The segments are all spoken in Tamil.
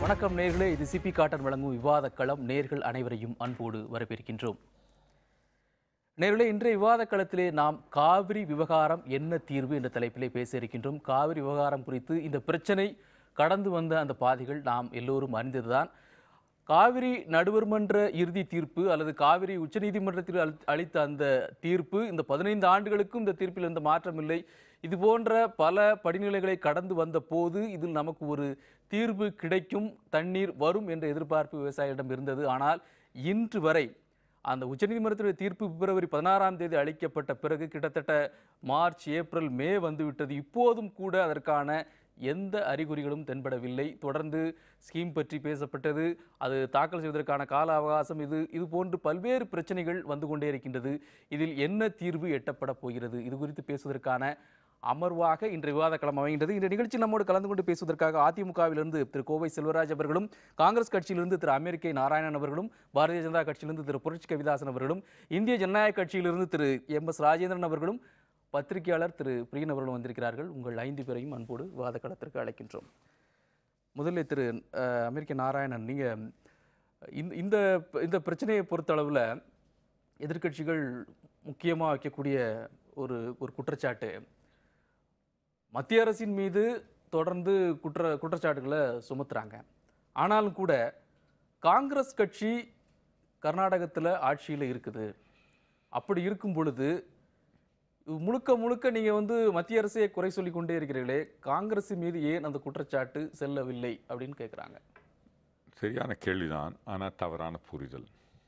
வணக்கம் நேர்களே இது சிபி காட்டன் வழங்கும் விவாத களம் நேர்கள் அனைவரையும் அன்போடு வரவேற்கின்றோம் நேர்களே இன்றைய விவாத களத்திலே நாம் காவிரி விவகாரம் என்ன தீர்வு என்ற தலைப்பிலே பேச இருக்கின்றோம் காவிரி விவகாரம் குறித்து இந்த பிரச்சனை கடந்து வந்த அந்த பாதைகள் நாம் எல்லோரும் அறிந்ததுதான் காவிரி நடுவர் மன்ற இறுதி தீர்ப்பு அல்லது காவிரி உச்சநீதிமன்றத்தில் அளி- அளித்த அந்த தீர்ப்பு இந்த பதினைந்து ஆண்டுகளுக்கும் இந்த தீர்ப்பில் எந்த மாற்றம் இல்லை இது போன்ற பல படிநிலைகளை கடந்து வந்த போது இதில் நமக்கு ஒரு தீர்வு கிடைக்கும் தண்ணீர் வரும் என்ற எதிர்பார்ப்பு விவசாயிகளிடம் இருந்தது ஆனால் இன்று வரை அந்த உச்சநீதிமன்றத்துடைய தீர்ப்பு பிப்ரவரி பதினாறாம் தேதி அளிக்கப்பட்ட பிறகு கிட்டத்தட்ட மார்ச் ஏப்ரல் மே வந்துவிட்டது இப்போதும் கூட அதற்கான எந்த அறிகுறிகளும் தென்படவில்லை தொடர்ந்து ஸ்கீம் பற்றி பேசப்பட்டது அது தாக்கல் செய்வதற்கான கால அவகாசம் இது இது போன்று பல்வேறு பிரச்சனைகள் வந்து கொண்டே இருக்கின்றது இதில் என்ன தீர்வு எட்டப்பட போகிறது இது குறித்து பேசுவதற்கான அமர்வாக இன்று விவாத களம் அமைகின்றது இந்த நிகழ்ச்சியில் நம்மோடு கலந்து கொண்டு பேசுவதற்காக அதிமுகவிலிருந்து திரு கோவை செல்வராஜ் அவர்களும் காங்கிரஸ் கட்சியிலிருந்து திரு அமெரிக்கை நாராயணன் அவர்களும் பாரதிய ஜனதா கட்சியிலிருந்து திரு புரட்சி கவிதாசன் அவர்களும் இந்திய ஜனநாயக கட்சியிலிருந்து திரு எம் எஸ் ராஜேந்திரன் அவர்களும் பத்திரிகையாளர் திரு பிரியன் அவர்களும் வந்திருக்கிறார்கள் உங்கள் ஐந்து பேரையும் அன்போடு விவாத களத்திற்கு அழைக்கின்றோம் முதலில் திரு அஹ், அமெரிக்க நாராயணன் நீங்கள் இந்த இந்த இந்த பிரச்சனையை பொறுத்தளவில் எதிர்க்கட்சிகள் முக்கியமாக வைக்கக்கூடிய ஒரு ஒரு குற்றச்சாட்டு மத்திய அரசின் மீது தொடர்ந்து குற்ற குற்றச்சாட்டுகளை சுமத்துறாங்க ஆனாலும் கூட காங்கிரஸ் கட்சி கர்நாடகத்தில் ஆட்சியில் இருக்குது அப்படி இருக்கும் பொழுது முழுக்க முழுக்க நீங்கள் வந்து மத்திய அரசையே குறை சொல்லி கொண்டே இருக்கிறீர்களே காங்கிரஸ் மீது ஏன் அந்த குற்றச்சாட்டு செல்லவில்லை அப்படின்னு கேட்குறாங்க சரியான கேள்விதான் ஆனால் தவறான புரிதல்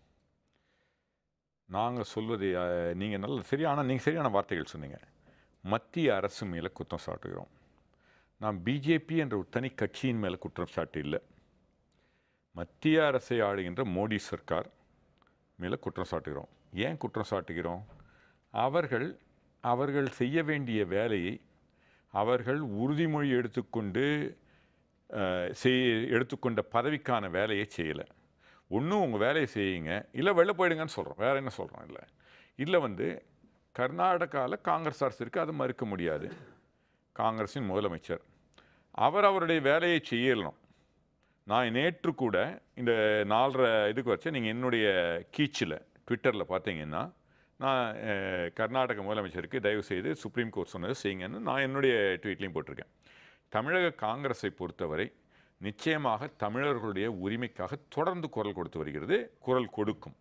நாங்கள் சொல்வது நீங்கள் நல்ல சரியான நீங்கள் சரியான வார்த்தைகள் சொன்னீங்க மத்திய அரசு மேலே குற்றம் சாட்டுகிறோம் நாம் பிஜேபி என்ற ஒரு தனி கட்சியின் மேலே குற்றம் சாட்டு இல்லை மத்திய அரசை ஆளுகின்ற மோடி சர்க்கார் மேலே குற்றம் சாட்டுகிறோம் ஏன் குற்றம் சாட்டுகிறோம் அவர்கள் அவர்கள் செய்ய வேண்டிய வேலையை அவர்கள் உறுதிமொழி எடுத்துக்கொண்டு அஹ், செய் எடுத்துக்கொண்ட பதவிக்கான வேலையை செய்யலை ஒன்றும் உங்கள் வேலையை செய்யுங்க இல்லை வெளில போயிடுங்கன்னு சொல்கிறோம் வேற என்ன சொல்கிறோம் இல்லை இல்லை வந்து கர்நாடகாவில் காங்கிரஸ் அரசு இருக்குது அதை மறுக்க முடியாது காங்கிரஸின் முதலமைச்சர் அவர் அவருடைய வேலையை செய்யலாம் நான் நேற்று கூட இந்த நாலரை இதுக்கு வச்சு நீங்கள் என்னுடைய கீச்சில் ட்விட்டரில் பார்த்தீங்கன்னா நான் அஹ், கர்நாடக முதலமைச்சருக்கு தயவு செய்து சுப்ரீம் கோர்ட் சொன்னது செய்யுங்கன்னு நான் என்னுடைய ட்வீட்லையும் போட்டிருக்கேன் தமிழக காங்கிரஸை பொறுத்தவரை நிச்சயமாக தமிழர்களுடைய உரிமைக்காக தொடர்ந்து குரல் கொடுத்து வருகிறது குரல் கொடுக்கும்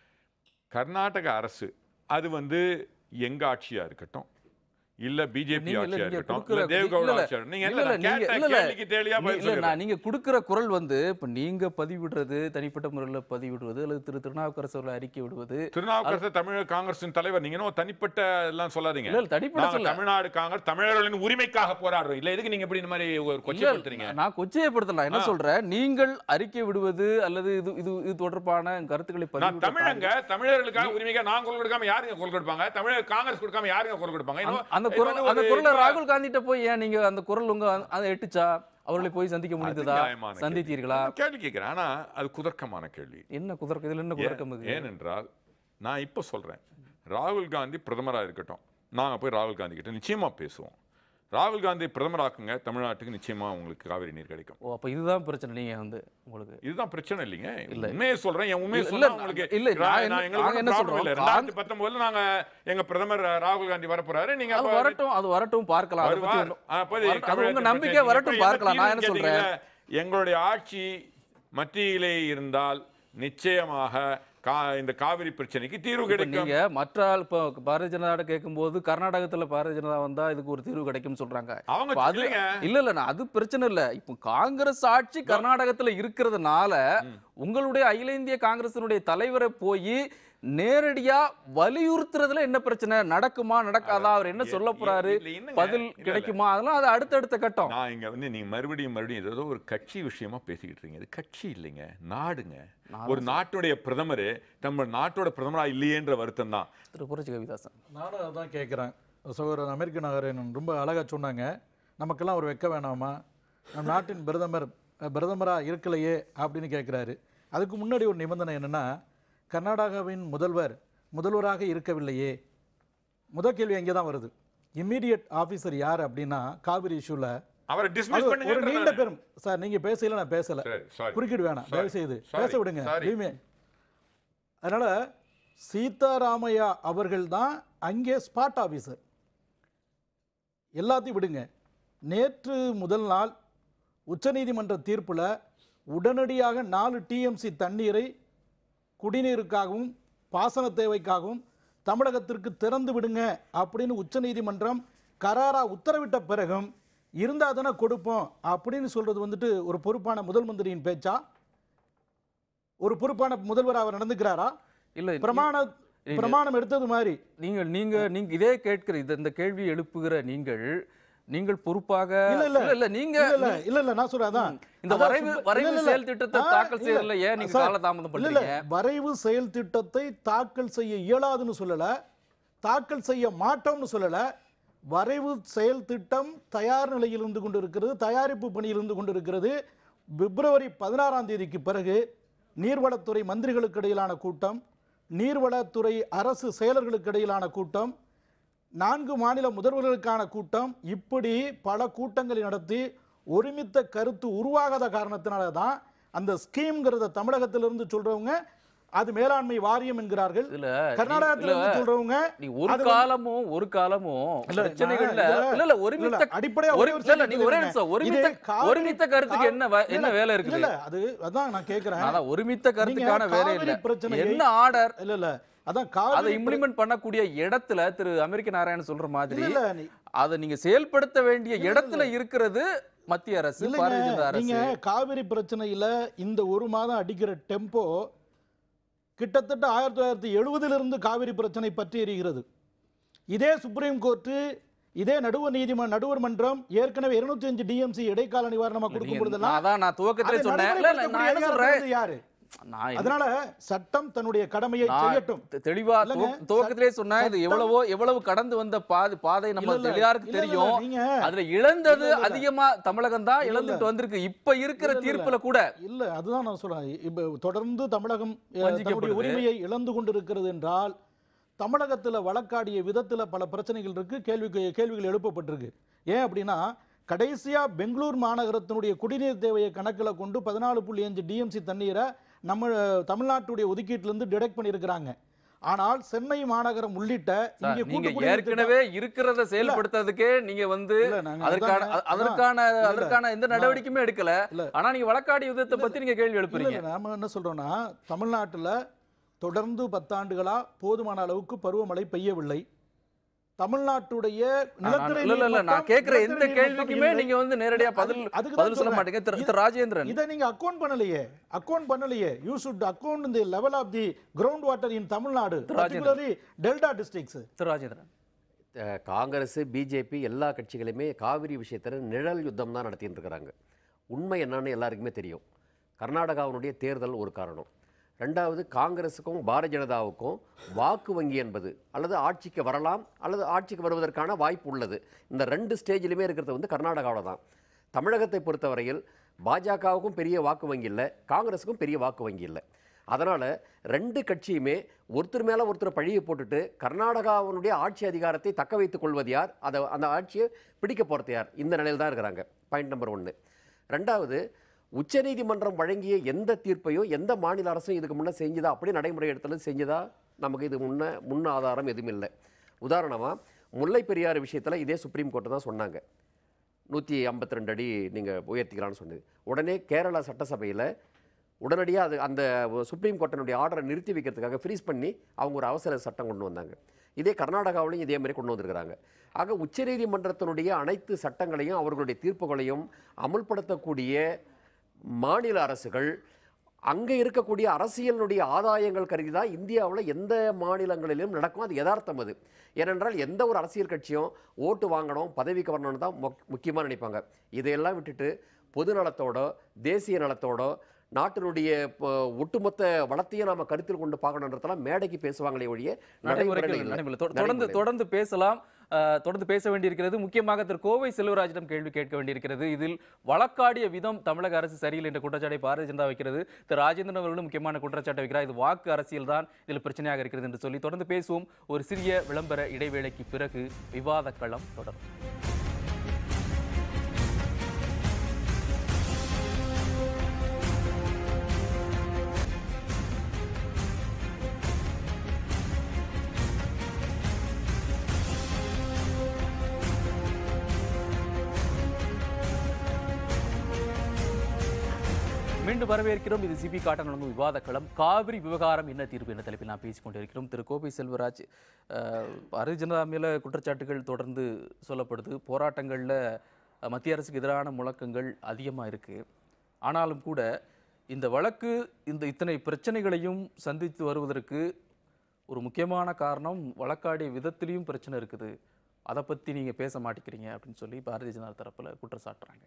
கர்நாடக அரசு அது வந்து எங்க ஆட்சியா இருக்கட்டும் இல்ல பிஜேபி நீங்க இல்ல, ஆட்சியா நீங்க இருக்கட்டும் கொடுக்கிற- இல்ல தேவகவுடா இல்ல, ஆட்சியா இருக்கட்டும். நீங்க இல்ல, என்ன இல்ல, நீங்க- கேட்ட இல்ல, இல்ல. கேள்விக்கு தெளிவா நீ- பதில் இல்ல சொல்லுங்க. நான் நீங்க கொடுக்கிற குரல் வந்து இப்ப நீங்க பதிவிடுறது தனிப்பட்ட முறையில் பதிவிடுவது அல்லது திரு திருநாவுக்கரசு அவர்கள் அறிக்கை விடுவது திருநாவுக்கரசு தமிழக காங்கிரசின் தலைவர் நீங்க இன்னும் தனிப்பட்ட எல்லாம் சொல்லாதீங்க இல்ல இல்ல, தனிப்பட்ட நாங்க சொல்ல தமிழ்நாடு காங்கிரஸ் தமிழர்களின் உரிமைக்காக போராடுறோம் இல்ல எதுக்கு நீங்க இப்படி இந்த மாதிரி ஒரு கொச்சைப்படுத்துறீங்க இல்ல, நான் கொச்சையப்படுத்தல என்ன ஆ. சொல்றேன் நீங்கள் அறிக்கை விடுவது அல்லது இது இது இது தொடர்பான கருத்துக்களை நான் பதிவிட தமிழங்க தமிழர்களுக்காக உரிமைக்காக நான் குரல் கொடுக்காம யாருங்க குரல் கொடுப்பாங்க தமிழர் காங்கிரஸ் கொடுக்காம யாருங்க குரல் கொடுப்பாங்க அந்த- இன்னும் அந்த இது குரல் வந்து அந்த ஒரு குரலை ரொம்ப ராகுல் காந்திட்ட போய் ஏன் நீங்க அந்த குரல் உங்க அதை எட்டுச்சா அவர்களை போய் சந்திக்க முடிந்ததா நியாயமான கேள்வி. சந்தித்தீர்களா நான் கேள்வி கேட்கிறேன் ஆனா அது குதர்க்கமான கேள்வி என்ன குதர்க்கம் இதுல என்ன குதர்க்கம் ஏன்- இருக்கு ஏனென்றால் நான் இப்போ சொல்றேன் ராகுல் காந்தி பிரதமரா இருக்கட்டும் நாங்க போய் ராகுல் காந்தி கிட்ட நிச்சயமா பேசுவோம் ராகுல் காந்தி பிரதமராக்குங்க தமிழ்நாட்டுக்கு நிச்சயமா உங்களுக்கு காவிரி நீர் கிடைக்கும் ஓ அப்ப இதுதான் பிரச்சனை நீங்க வந்து உங்களுக்கு இதுதான் பிரச்சனை இல்லைங்க இல்ல. உண்மையை சொல்றேன் என் உண்மையை இல்ல, சொன்னா இல்ல, உங்களுக்கு இல்ல, ரா- நான் என்ன- நான் எங்களுக்கு நாங்க என்ன problem சொல்றோம்? இல்ல. ரெண்டாயிரத்தி பத்தொன்பதுல நாங்க எங்க பிரதமர் ராகுல் காந்தி வர போறாரு நீங்க அது அப்ப வரட்டும் அது வரட்டும் பார்க்கலாம் அதை பத்தி வருவார். ஒண்ணும் ஆ, அப்ப இது வரட்டும். அது தமிழகத்தை உங்க நம்பிக்கை பத்தி வரட்டும் இப்ப பார்க்கலாம் நான் என்ன என்ன சொல்றேன் கேட்டீங்கல்ல, எங்களுடைய ஆட்சி மத்தியிலே இருந்தால் நிச்சயமாக கா- இந்த காவிரி பிரச்சனைக்கு தீர்வு இப்ப கிடைக்கும் நீங்க மற்ற ஆள் இப்போ பாரதிய ஜனதா கேட்கும்போது கர்நாடகத்துல பாரதிய ஜனதா வந்தா இதுக்கு ஒரு தீர்வு கிடைக்கும்னு சொல்றாங்க அவங்க இப்ப அது இல்லைங்க. இல்ல இல்ல நான் அது பிரச்சனை இல்ல இப்போ காங்கிரஸ் ஆட்சி கர்நாடகத்துல இருக்கிறதுனால உங்களுடைய அகில இந்திய காங்கிரசினுடைய தலைவரை போய் நேரடியா வலியுறுத்துறதுல என்ன பிரச்சனை நடக்குமா நடக்காதா அவர் என்ன சொல்ல போறாரு இல்ல, என்னங்க? பதில் இல்ல, இல்ல. கிடைக்குமா அதெல்லாம் அது அடுத்தடுத்த கட்டம் நான் இங்க வந்து நீங்க மறுபடியும் மறுபடியும் ஏதோ ஒரு கட்சி விஷயமா பேசிக்கிட்டு இருக்கீங்க இது கட்சி இல்லைங்க நாடுங்க நான் ஒரு நாட்டுடைய பிரதமர் நம்ம நாட்டோட பிரதமரா இல்லையேன்ற வருத்தம் தான் திரு புரட்சி கவிதாசன் நானும் அதான் கேட்குறேன் சகோதரர் அமெரிக்க நகரன் ரொம்ப அழகாக சொன்னாங்க நமக்கெல்லாம் ஒரு வெக்க வேணாமா நம் நாட்டின் பிரதமர் பிரதமராக இருக்கலையே அப்படின்னு கேட்குறாரு அதுக்கு முன்னாடி ஒரு நிபந்தனை என்னென்னா கர்நாடகாவின் முதல்வர் முதல்வராக இருக்கவில்லையே முதல் கேள்வி அங்கே தான் வருது இம்மீடியட் ஆஃபீஸர் யார் அப்படின்னா காவிரி இஷ்யூவில் அவரை அது டிஸ்மிஸ் ஒரு நீண்ட பண்ணுங்க பெரும் சார் நீங்க பேசல நான் பேசல சரி சாரி குறுக்கிடு வேணாம் Sorry. தயவு செய்து Sorry. பேச விடுங்க Sorry. எதுவுமே அதனால சீதாராமையா அவர்கள் தான் அங்கே ஸ்பாட் ஆபீசர் எல்லாத்தையும் விடுங்க நேற்று முதல் நாள் உச்சநீதிமன்ற தீர்ப்புல உடனடியாக நாலு டிஎம்சி தண்ணீரை குடிநீருக்காகவும் பாசன தேவைக்காகவும் தமிழகத்திற்கு திறந்து விடுங்க அப்படின்னு உச்சநீதிமன்றம் கராரா உத்தரவிட்ட பிறகும் இருந்தா தானே கொடுப்போம் அப்படின்னு சொல்றது வந்துட்டு ஒரு பொறுப்பான முதல் மந்திரியின் பேச்சா ஒரு பொறுப்பான முதல்வர் அவர் நடந்துக்கிறாரா இல்ல பிரமாண நீங்க- பிரமாணம் எடுத்தது மாதிரி நீங்க நீங்க நீங்க இதே கேட்கிற இந்த இந்த கேள்வி எழுப்புகிற நீங்கள் நீங்கள் பொறுப்பாக இல்ல, இல்ல. இல்ல இல்ல நீங்க இல்ல இல்ல இல்ல இல்ல நான் சொல்றேன் அதான் இந்த அதான் வரைவு சுப்ப- வரைவு இல்ல, இல்ல. செயல் திட்டத்தை ஆ, தாக்கல் இல்ல. செய்யறதுல ஏன் நீங்க சார், காலதாமதம் இல்ல இல்ல பண்றீங்க வரைவு செயல் திட்டத்தை தாக்கல் செய்ய இயலாதுன்னு சொல்லல தாக்கல் செய்ய மாட்டோம்னு சொல்லல வரைவு செயல் திட்டம் தயார் நிலையில் இருந்து கொண்டிருக்கிறது தயாரிப்பு பணியில் இருந்து கொண்டிருக்கிறது பிப்ரவரி பதினாறாம் தேதிக்கு பிறகு நீர்வளத்துறை மந்திரிகளுக்கு இடையிலான கூட்டம் நீர்வளத்துறை அரசு செயலர்களுக்கு இடையிலான கூட்டம் நான்கு மாநில முதல்வர்களுக்கான கூட்டம் இப்படி பல கூட்டங்களை நடத்தி ஒருமித்த கருத்து உருவாகாத காரணத்தினால தான் அந்த ஸ்கீம்ங்கிறத தமிழகத்திலிருந்து சொல்றவங்க அது மேலாண்மை வாரியம் என்கிறார்கள் இதுல கர்நாடகத்துல இருந்து இல்ல, சொல்றவங்க நீ ஒரு அது வந்து- காலமும் ஒரு காலமும் இல்ல, பிரச்சனைகள்ல நான் இதுல- இல்ல இல்ல ஒருமித்த இல்ல, அடிப்படையா ஒரு ஒரே ஒரு இல்ல, இல்ல, செய்தி நீங்க ஒரே சொல்லுங்க. நிமிஷம் இது ஒருமித்த காவிரி- ஒருமித்த கருத்துக்கு கா- என்ன வே- இல்ல, என்ன வேலை இல்ல, இருக்குது இல்ல, அது அதான் நான் கேக்குறேன் அதான் ஒருமித்த கருத்துக்கான வேலை இல்ல காவிரி பிரச்சனையை- என்ன ஆர்டர் இல்ல இல்ல அதான் அதை காவிரி பிர- இம்ப்ளிமெண்ட் பண்ணக்கூடிய இடத்துல திரு அமெரிக்க நாராயணன் சொல்ற மாதிரி இல்ல இல்ல நீ- அதை நீங்க செயல்படுத்த வேண்டிய இடத்துல இருக்கிறது மத்திய அரசு பாரதிய ஜனதா இல்லைங்க அரசு நீங்க காவிரி பிரச்சனையில இந்த ஒரு மாதம் அடிக்கிற டெம்போ கிட்டத்தட்ட ஆயிரத்தி தொள்ளாயிரத்தி எழுபதுல இருந்து காவிரி பிரச்சனை பற்றி எரிகிறது இதே சுப்ரீம் கோர்ட்டு இதே நடுவர் நீதிமன்ற நடுவர் மன்றம் ஏற்கனவே 205 அஞ்சு டிஎம்சி இடைக்கால நிவாரணமா கொடுக்கும் நீங்க- பொழுதெல்லாம் அதான் நான் துவக்கத்திலே அதை சொன்னேன் இல்ல இல்ல நான் என்ன நடைமுறைப்படுத்தக்கூடிய சொல்றேன் அதிகாரம் யாரு நான் என்ன- அதனால சட்டம் தன்னுடைய கடமையை நான் செய்யட்டும் தெ- தெளிவா இல்லைங்க, துவ- துவக்கத்திலே சொன்னா இது சட்டம் எவ்வளவோ எவ்வளவு கடந்து வந்த பாதை பாதை நம்ம இல்ல, இல்ல, எல்லாருக்கும் இல்ல, இல்ல, தெரியும் நீங்க அதுல இழந்தது இல்ல, இல்ல. அதிகமா தமிழகம் தான் இல்ல, இழந்துட்டு வந்திருக்கு இப்ப இருக்கிற இல்ல, இல்ல. தீர்ப்புல கூட இல்ல அதுதான் நான் சொல்றேன் இப்ப தொடர்ந்து தமிழகம் அஹ், தன்னுடைய வஞ்சிக்கப்படுது. உரிமையை இழந்து கொண்டிருக்கிறது என்றால் தமிழகத்துல வழக்காடிய விதத்துல பல பிரச்சனைகள் இருக்கு கேள்வி கேள்விகள் எழுப்பப்பட்டிருக்கு ஏன் அப்படின்னா கடைசியா பெங்களூர் மாநகரத்தினுடைய குடிநீர் தேவையை கணக்குல கொண்டு பதினாலு புள்ளி அஞ்சு டிஎம்சி தண்ணீரை நம்ம அஹ், தமிழ்நாட்டுடைய ஒதுக்கீட்டுல இருந்து டிடெக்ட் பண்ணியிருக்கிறாங்க ஆனால் சென்னை மாநகரம் உள்ளிட்ட சார், இங்கே நீங்க கூட்டு குடிநீர் திட்டம்- ஏற்கனவே இருக்கிறத செயல்படுத்துறதுக்கே நீங்க வந்து இல்ல, நாங்க அதற்கான அதாங்க, அ- அதற்கான இல்ல, அதற்கான எந்த நான்- நடவடிக்கையுமே எடுக்கல இல்ல. ஆனா நீங்க வழக்காடி யுத்தத்தை பத்தி நீங்க கேள்வி இல்ல, எழுப்புறீங்க இல்ல, நாம என்ன சொல்றோம்னா தமிழ்நாட்டுல தொடர்ந்து பத்தாண்டுகளா போதுமான அளவுக்கு பருவமழை பெய்யவில்லை தமிழ்நாட்டுடைய நான் நிலத்தடி இல்ல இல்ல இல்ல நீர் நான் மட்டம், கேக்குற எந்த நிலத்தடி நீர் மட்டம் கேள்விக்குமே இல்லை. நீங்க வந்து நேரடியா பதில் அது- அதுக்கு தான் பதில் சொல்ல சொல்றேன். மாட்டீங்க திரு இது- திரு ராஜேந்திரன் இதை நீங்க அக்கவுண்ட் பண்ணலையே அக்கவுண்ட் பண்ணலையே you should account the level of the ground water in Tamil Nadu Rajendran. Particularly delta districts Thiru Rajendran uh Congress BJP எல்லா கட்சிகளுமே காவிரி விஷயத்தில் நிழல் யுத்தம் தான் நடத்திட்டு இருக்கிறாங்க உண்மை என்னன்னு எல்லாருக்குமே தெரியும் கர்நாடகாவினுடைய தேர்தல் ஒரு காரணம் ரெண்டாவது காங்கிரஸுக்கும் பாரதிய ஜனதாவுக்கும் வாக்கு வங்கி என்பது அல்லது ஆட்சிக்கு வரலாம் அல்லது ஆட்சிக்கு வருவதற்கான வாய்ப்பு உள்ளது இந்த ரெண்டு ஸ்டேஜிலுமே இருக்கிறது வந்து கர்நாடகாவில் தான் தமிழகத்தை பொறுத்தவரையில் பாஜகவுக்கும் பெரிய வாக்கு வங்கி இல்லை காங்கிரஸுக்கும் பெரிய வாக்கு வங்கி இல்லை அதனால் ரெண்டு கட்சியுமே ஒருத்தர் மேலே ஒருத்தர் பழியை போட்டுட்டு கர்நாடகாவினுடைய ஆட்சி அதிகாரத்தை தக்க வைத்துக் கொள்வது யார் அதை அந்த ஆட்சியை பிடிக்க போகிறது யார் இந்த நிலையில் தான் இருக்கிறாங்க பாயிண்ட் நம்பர் ஒன்று ரெண்டாவது உச்சநீதிமன்றம் வழங்கிய எந்த தீர்ப்பையும் எந்த மாநில அரசும் இதுக்கு முன்னே செஞ்சுதா அப்படியே நடைமுறை எடுத்தது செஞ்சுதா நமக்கு இது முன்ன முன் ஆதாரம் எதுவும் இல்லை உதாரணமாக முல்லை பெரியாறு விஷயத்தில் இதே சுப்ரீம் கோர்ட்டு தான் சொன்னாங்க நூற்றி ஐம்பத்தி ரெண்டு அடி நீங்கள் உயர்த்திக்கலாம்னு சொன்னது உடனே கேரளா சட்டசபையில் உடனடியாக அது அந்த சுப்ரீம் கோர்ட்டினுடைய ஆர்டரை நிறுத்தி வைக்கிறதுக்காக ஃப்ரீஸ் பண்ணி அவங்க ஒரு அவசர சட்டம் கொண்டு வந்தாங்க இதே கர்நாடகாவிலையும் இதே மாதிரி கொண்டு வந்திருக்கிறாங்க ஆக உச்சநீதிமன்றத்தினுடைய அனைத்து சட்டங்களையும் அவர்களுடைய தீர்ப்புகளையும் அமுல்படுத்தக்கூடிய மாநில அரசுகள் அங்கே இருக்கக்கூடிய அரசியலினுடைய ஆதாயங்கள் கருதி தான் இந்தியாவில் எந்த மாநிலங்களிலும் நடக்கும் அது யதார்த்தம் அது ஏனென்றால் எந்த ஒரு அரசியல் கட்சியும் ஓட்டு வாங்கணும் பதவிக்கு வரணும்னு தான் முக்கியமாக நினைப்பாங்க இதையெல்லாம் விட்டுட்டு பொது நலத்தோட தேசிய நலத்தோட நாட்டினுடைய இப்போ ஒட்டுமொத்த வளத்தையும் நாம கருத்தில் கொண்டு பார்க்கணுன்றதெல்லாம் மேடைக்கு பேசுவாங்களே ஒழிய நடைமுறையில் நடைமுறைகள் இல்லை. நடைமுறை தொ- தொடர்ந்து நடைமுறையில். தொடர்ந்து பேசலாம் அஹ், தொடர்ந்து பேச வேண்டியிருக்கிறது முக்கியமாக திரு கோவை செல்வராஜிடம் கேள்வி கேட்க வேண்டியிருக்கிறது இதில் வழக்காடிய விதம் தமிழக அரசு சரியில்லை என்ற குற்றச்சாட்டை பாரதிய ஜனதா வைக்கிறது திரு ராஜேந்திரன் அவர்களும் முக்கியமான குற்றச்சாட்டை வைக்கிறார் இது வாக்கு அரசியல் தான் இதில் பிரச்சனையாக இருக்கிறது என்று சொல்லி தொடர்ந்து பேசுவோம் ஒரு சிறிய விளம்பர இடைவேளைக்கு பிறகு விவாத களம் தொடரும் மீண்டும் வரவேற்கிறோம் இது சிபி காட்டன் வழங்கும் விவாத களம் காவிரி விவகாரம் என்ன தீர்வு என்ற தலைப்பில் நாம் பேசிக் கொண்டிருக்கிறோம் திரு கோபி செல்வராஜ் அஹ், பாரதிய ஜனதா மேல குற்றச்சாட்டுகள் தொடர்ந்து சொல்லப்படுது போராட்டங்களில் மத்திய அரசுக்கு எதிரான முழக்கங்கள் அதிகமாக இருக்கு ஆனாலும் கூட இந்த வழக்கு இந்த இத்தனை பிரச்சனைகளையும் சந்தித்து வருவதற்கு ஒரு முக்கியமான காரணம் வழக்காடிய விதத்திலையும் பிரச்சனை இருக்குது அதை பற்றி நீங்கள் பேச மாட்டேங்கிறீங்க அப்படின்னு சொல்லி பாரதிய ஜனதா தரப்பில் குற்றம் சாட்டுறாங்க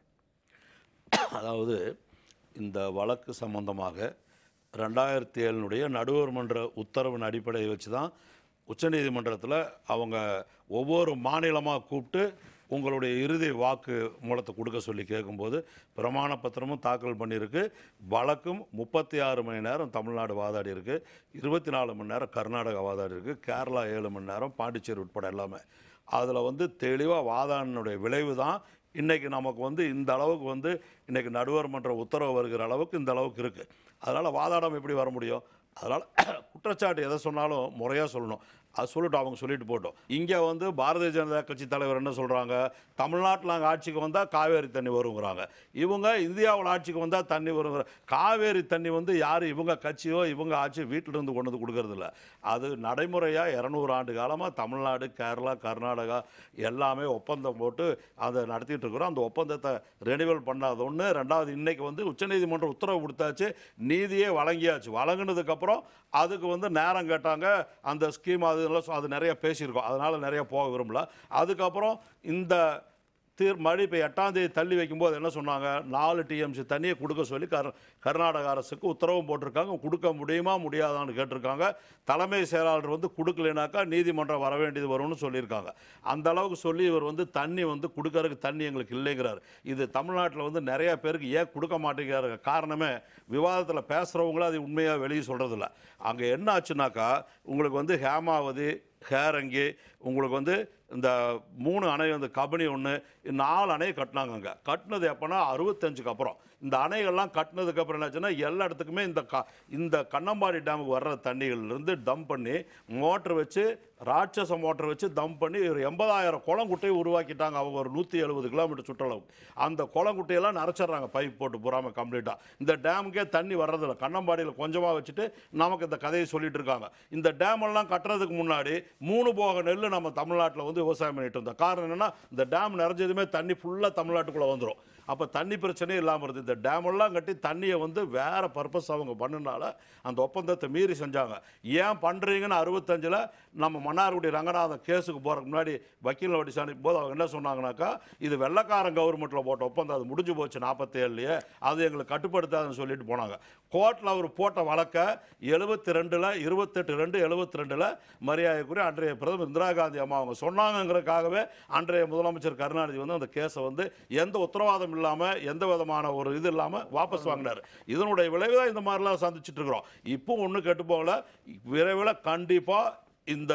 அதாவது இந்த வழக்கு சம்பந்தமாக ரெண்டாயிரத்தி ஏழுனுடைய நடுவர் மன்ற உத்தரவின் அடிப்படையை வச்சு தான் உச்சநீதிமன்றத்தில் அவங்க ஒவ்வொரு மாநிலமாக கூப்பிட்டு உங்களுடைய இறுதி வாக்கு மூலத்தை கொடுக்க சொல்லி கேட்கும்போது பிரமாண பத்திரமும் தாக்கல் பண்ணியிருக்கு வழக்கும் முப்பத்தி ஆறு மணி நேரம் தமிழ்நாடு வாதாடி இருக்கு இருபத்தி நாலு மணி நேரம் கர்நாடகா வாதாடி இருக்கு கேரளா ஏழு மணி நேரம் பாண்டிச்சேரி உட்பட எல்லாமே அதில் வந்து தெளிவாக வாதாடினுடைய விளைவு தான் இன்றைக்கி நமக்கு வந்து இந்த அளவுக்கு வந்து இன்றைக்கி நடுவர் மன்ற உத்தரவு வருகிற அளவுக்கு இந்த அளவுக்கு இருக்குது அதனால் வாதாடம் எப்படி வர முடியும் அதனால் குற்றச்சாட்டு எதை சொன்னாலும் முறையாக சொல்லணும் அது சொல்லிட்டு அவங்க சொல்லிட்டு போட்டோம் இங்கே வந்து பாரதிய ஜனதா கட்சி தலைவர் என்ன சொல்கிறாங்க தமிழ்நாட்டில் நாங்கள் ஆட்சிக்கு வந்தால் காவேரி தண்ணி வருங்கிறாங்க இவங்க இந்தியாவில் ஆட்சிக்கு வந்தால் தண்ணி வருங்கிற காவேரி தண்ணி வந்து யார் இவங்க கட்சியோ இவங்க ஆட்சி வீட்டில் இருந்து கொண்டு வந்து கொடுக்கறதில்ல அது நடைமுறையாக இரநூறு ஆண்டு காலமாக தமிழ்நாடு கேரளா கர்நாடகா எல்லாமே ஒப்பந்தம் போட்டு அதை நடத்திட்டு இருக்கிறோம் அந்த ஒப்பந்தத்தை ரெனிவல் பண்ணாத ஒன்று ரெண்டாவது இன்னைக்கு வந்து உச்சநீதிமன்றம் உத்தரவு கொடுத்தாச்சு நீதியே வழங்கியாச்சு வழங்கினதுக்கப்புறம் அதுக்கு வந்து நேரம் கேட்டாங்க அந்த ஸ்கீம் அது இதெல்லாம் சொ- அது நிறைய பேசியிருக்கோம் அதனால் நிறைய போக விரும்பல அதுக்கப்புறம் இந்த தீர் மழை இப்போ எட்டாம் தேதி தள்ளி வைக்கும்போது என்ன சொன்னாங்க நாலு டிஎம்சி தண்ணியை கொடுக்க சொல்லி கர் கர்நாடக அரசுக்கு உத்தரவும் போட்டிருக்காங்க கொடுக்க முடியுமா முடியாதான்னு கேட்டிருக்காங்க தலைமை செயலாளர் வந்து கொடுக்கலைனாக்கா நீதிமன்றம் வர வேண்டியது வரும்னு சொல்லியிருக்காங்க அந்த அளவுக்கு சொல்லி இவர் வந்து தண்ணி வந்து கொடுக்கறதுக்கு தண்ணி எங்களுக்கு இல்லைங்கிறார் இது தமிழ்நாட்டில் வந்து நிறைய பேருக்கு ஏன் கொடுக்க மாட்டேங்கிறாரு காரணமே விவாதத்தில் பேசுகிறவங்களும் அது உண்மையாக வெளியே சொல்கிறதில்ல அங்கே என்ன ஆச்சுனாக்கா உங்களுக்கு வந்து ஹேமாவதி ஹேரங்கி உங்களுக்கு வந்து இந்த மூணு அணை வந்து கபனி ஒன்று நாலு அணையை கட்டினாங்க அங்கே கட்டினது எப்போனா அறுபத்தஞ்சுக்கு அப்புறம் இந்த அணைகள்லாம் கட்டினதுக்கு அப்புறம் என்னாச்சுன்னா எல்லா இடத்துக்குமே இந்த க இந்த கண்ணம்பாடி டேமுக்கு வர்ற தண்ணிகள்லேருந்து தம் பண்ணி மோட்டர் வச்சு ராட்சச மோட்டர் வச்சு தம் பண்ணி ஒரு எண்பதாயிரம் குளங்குட்டையை உருவாக்கிட்டாங்க அவங்க ஒரு நூற்றி எழுபது கிலோமீட்டர் சுற்றளவு அந்த குளங்குட்டையெல்லாம் நிறச்சிட்றாங்க பைப் போட்டு பூராம கம்ப்ளீட்டாக இந்த டேமுக்கே தண்ணி வர்றதில்ல கண்ணம்பாடியில் கொஞ்சமாக வச்சுட்டு நமக்கு இந்த கதையை சொல்லிட்டு இருக்காங்க இந்த டேம் எல்லாம் கட்டுறதுக்கு முன்னாடி மூணு போக நெல் நம்ம தமிழ்நாட்டில் வந்து விவசாயம் பண்ணிட்டு இருந்தோம் காரணம் என்னன்னா இந்த டேம் நிறைஞ்சதுமே தண்ணி ஃபுல்லாக தமிழ்நாட்டுக்குள்ளே வந்துடும் அப்போ தண்ணி பிரச்சனையே இல்லாமல் இருந்தது இந்த டேமெல்லாம் கட்டி தண்ணியை வந்து வேற பர்பஸ் அவங்க பண்ணுனால அந்த ஒப்பந்தத்தை மீறி செஞ்சாங்க ஏன் பண்ணுறீங்கன்னு அறுபத்தஞ்சில் நம்ம மன்னார்குடி ரங்கநாதன் கேஸுக்கு போகிறதுக்கு முன்னாடி வக்கீல் நோட்டீஸ் அனுப்பும் போது அவங்க என்ன சொன்னாங்கனாக்கா இது வெள்ளக்காரன் கவர்மெண்ட்டில் போட்ட ஒப்பந்தம் அது முடிஞ்சு போச்சு நாற்பத்தேழுலையே அது எங்களுக்கு கட்டுப்படுத்தாதுன்னு சொல்லிட்டு போனாங்க கோர்ட்டில் அவர் போட்ட வழக்கை எழுபத்தி ரெண்டில் இருபத்தெட்டு ரெண்டு எழுபத்தி ரெண்டில் மரியாதைக்குரிய அன்றைய பிரதமர் இந்திரா காந்தி அம்மா அவங்க சொன்னாங்கங்கிறதுக்காகவே அன்றைய முதலமைச்சர் கருணாநிதி வந்து அந்த கேஸை வந்து எந்த உத்தரவாதம் இல்லாமல் எந்த விதமான ஒரு இது இல்லாமல் வாபஸ் வாங்கினார் இதனுடைய விளைவு தான் இந்த மாதிரிலாம் சந்திச்சுட்டு இருக்கிறோம் இப்போ ஒன்றும் கெட்டு போகல விரைவில் கண்டிப்பாக இந்த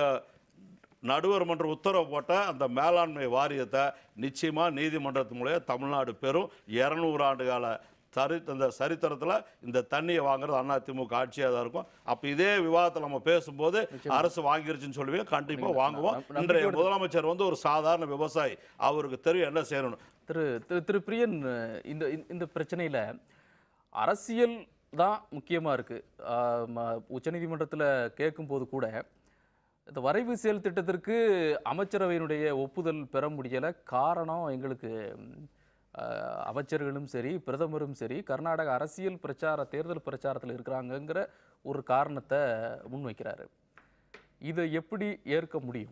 நடுவர் மன்ற உத்தரவு போட்ட அந்த மேலாண்மை வாரியத்தை நிச்சயமாக நீதிமன்றத்து மூலம் தமிழ்நாடு பெறும் இரநூறு ஆண்டு கால சரி இந்த சரித்திரத்தில் இந்த தண்ணியை வாங்குறது அதிமுக ஆட்சியாக தான் இருக்கும் அப்போ இதே விவாதத்தில் நம்ம பேசும்போது அரசு வாங்கிருச்சுன்னு சொல்லுவீங்க கண்டிப்பாக வாங்குவோம் நம்பிக்கையோட- இன்றைய முதலமைச்சர் வந்து ஒரு சாதாரண விவசாயி அவருக்கு தெரியும் என்ன செய்யணும் திரு திரு திரு பிரியன் இந்த இந்த- இந்த பிரச்சனையில் அரசியல் தான் முக்கியமாக இருக்குது உச்சநீதிமன்றத்தில் கேட்கும்போது கூட இந்த வரைவு செயல் திட்டத்திற்கு அமைச்சரவையினுடைய ஒப்புதல் பெற முடியலை காரணம் எங்களுக்கு ம், ஆஹ், அமைச்சர்களும் சரி பிரதமரும் சரி கர்நாடக அரசியல் பிரச்சார தேர்தல் பிரச்சாரத்தில் இருக்கிறாங்கங்கிற ஒரு காரணத்தை முன்வைக்கிறாரு இதை எப்படி ஏற்க முடியும்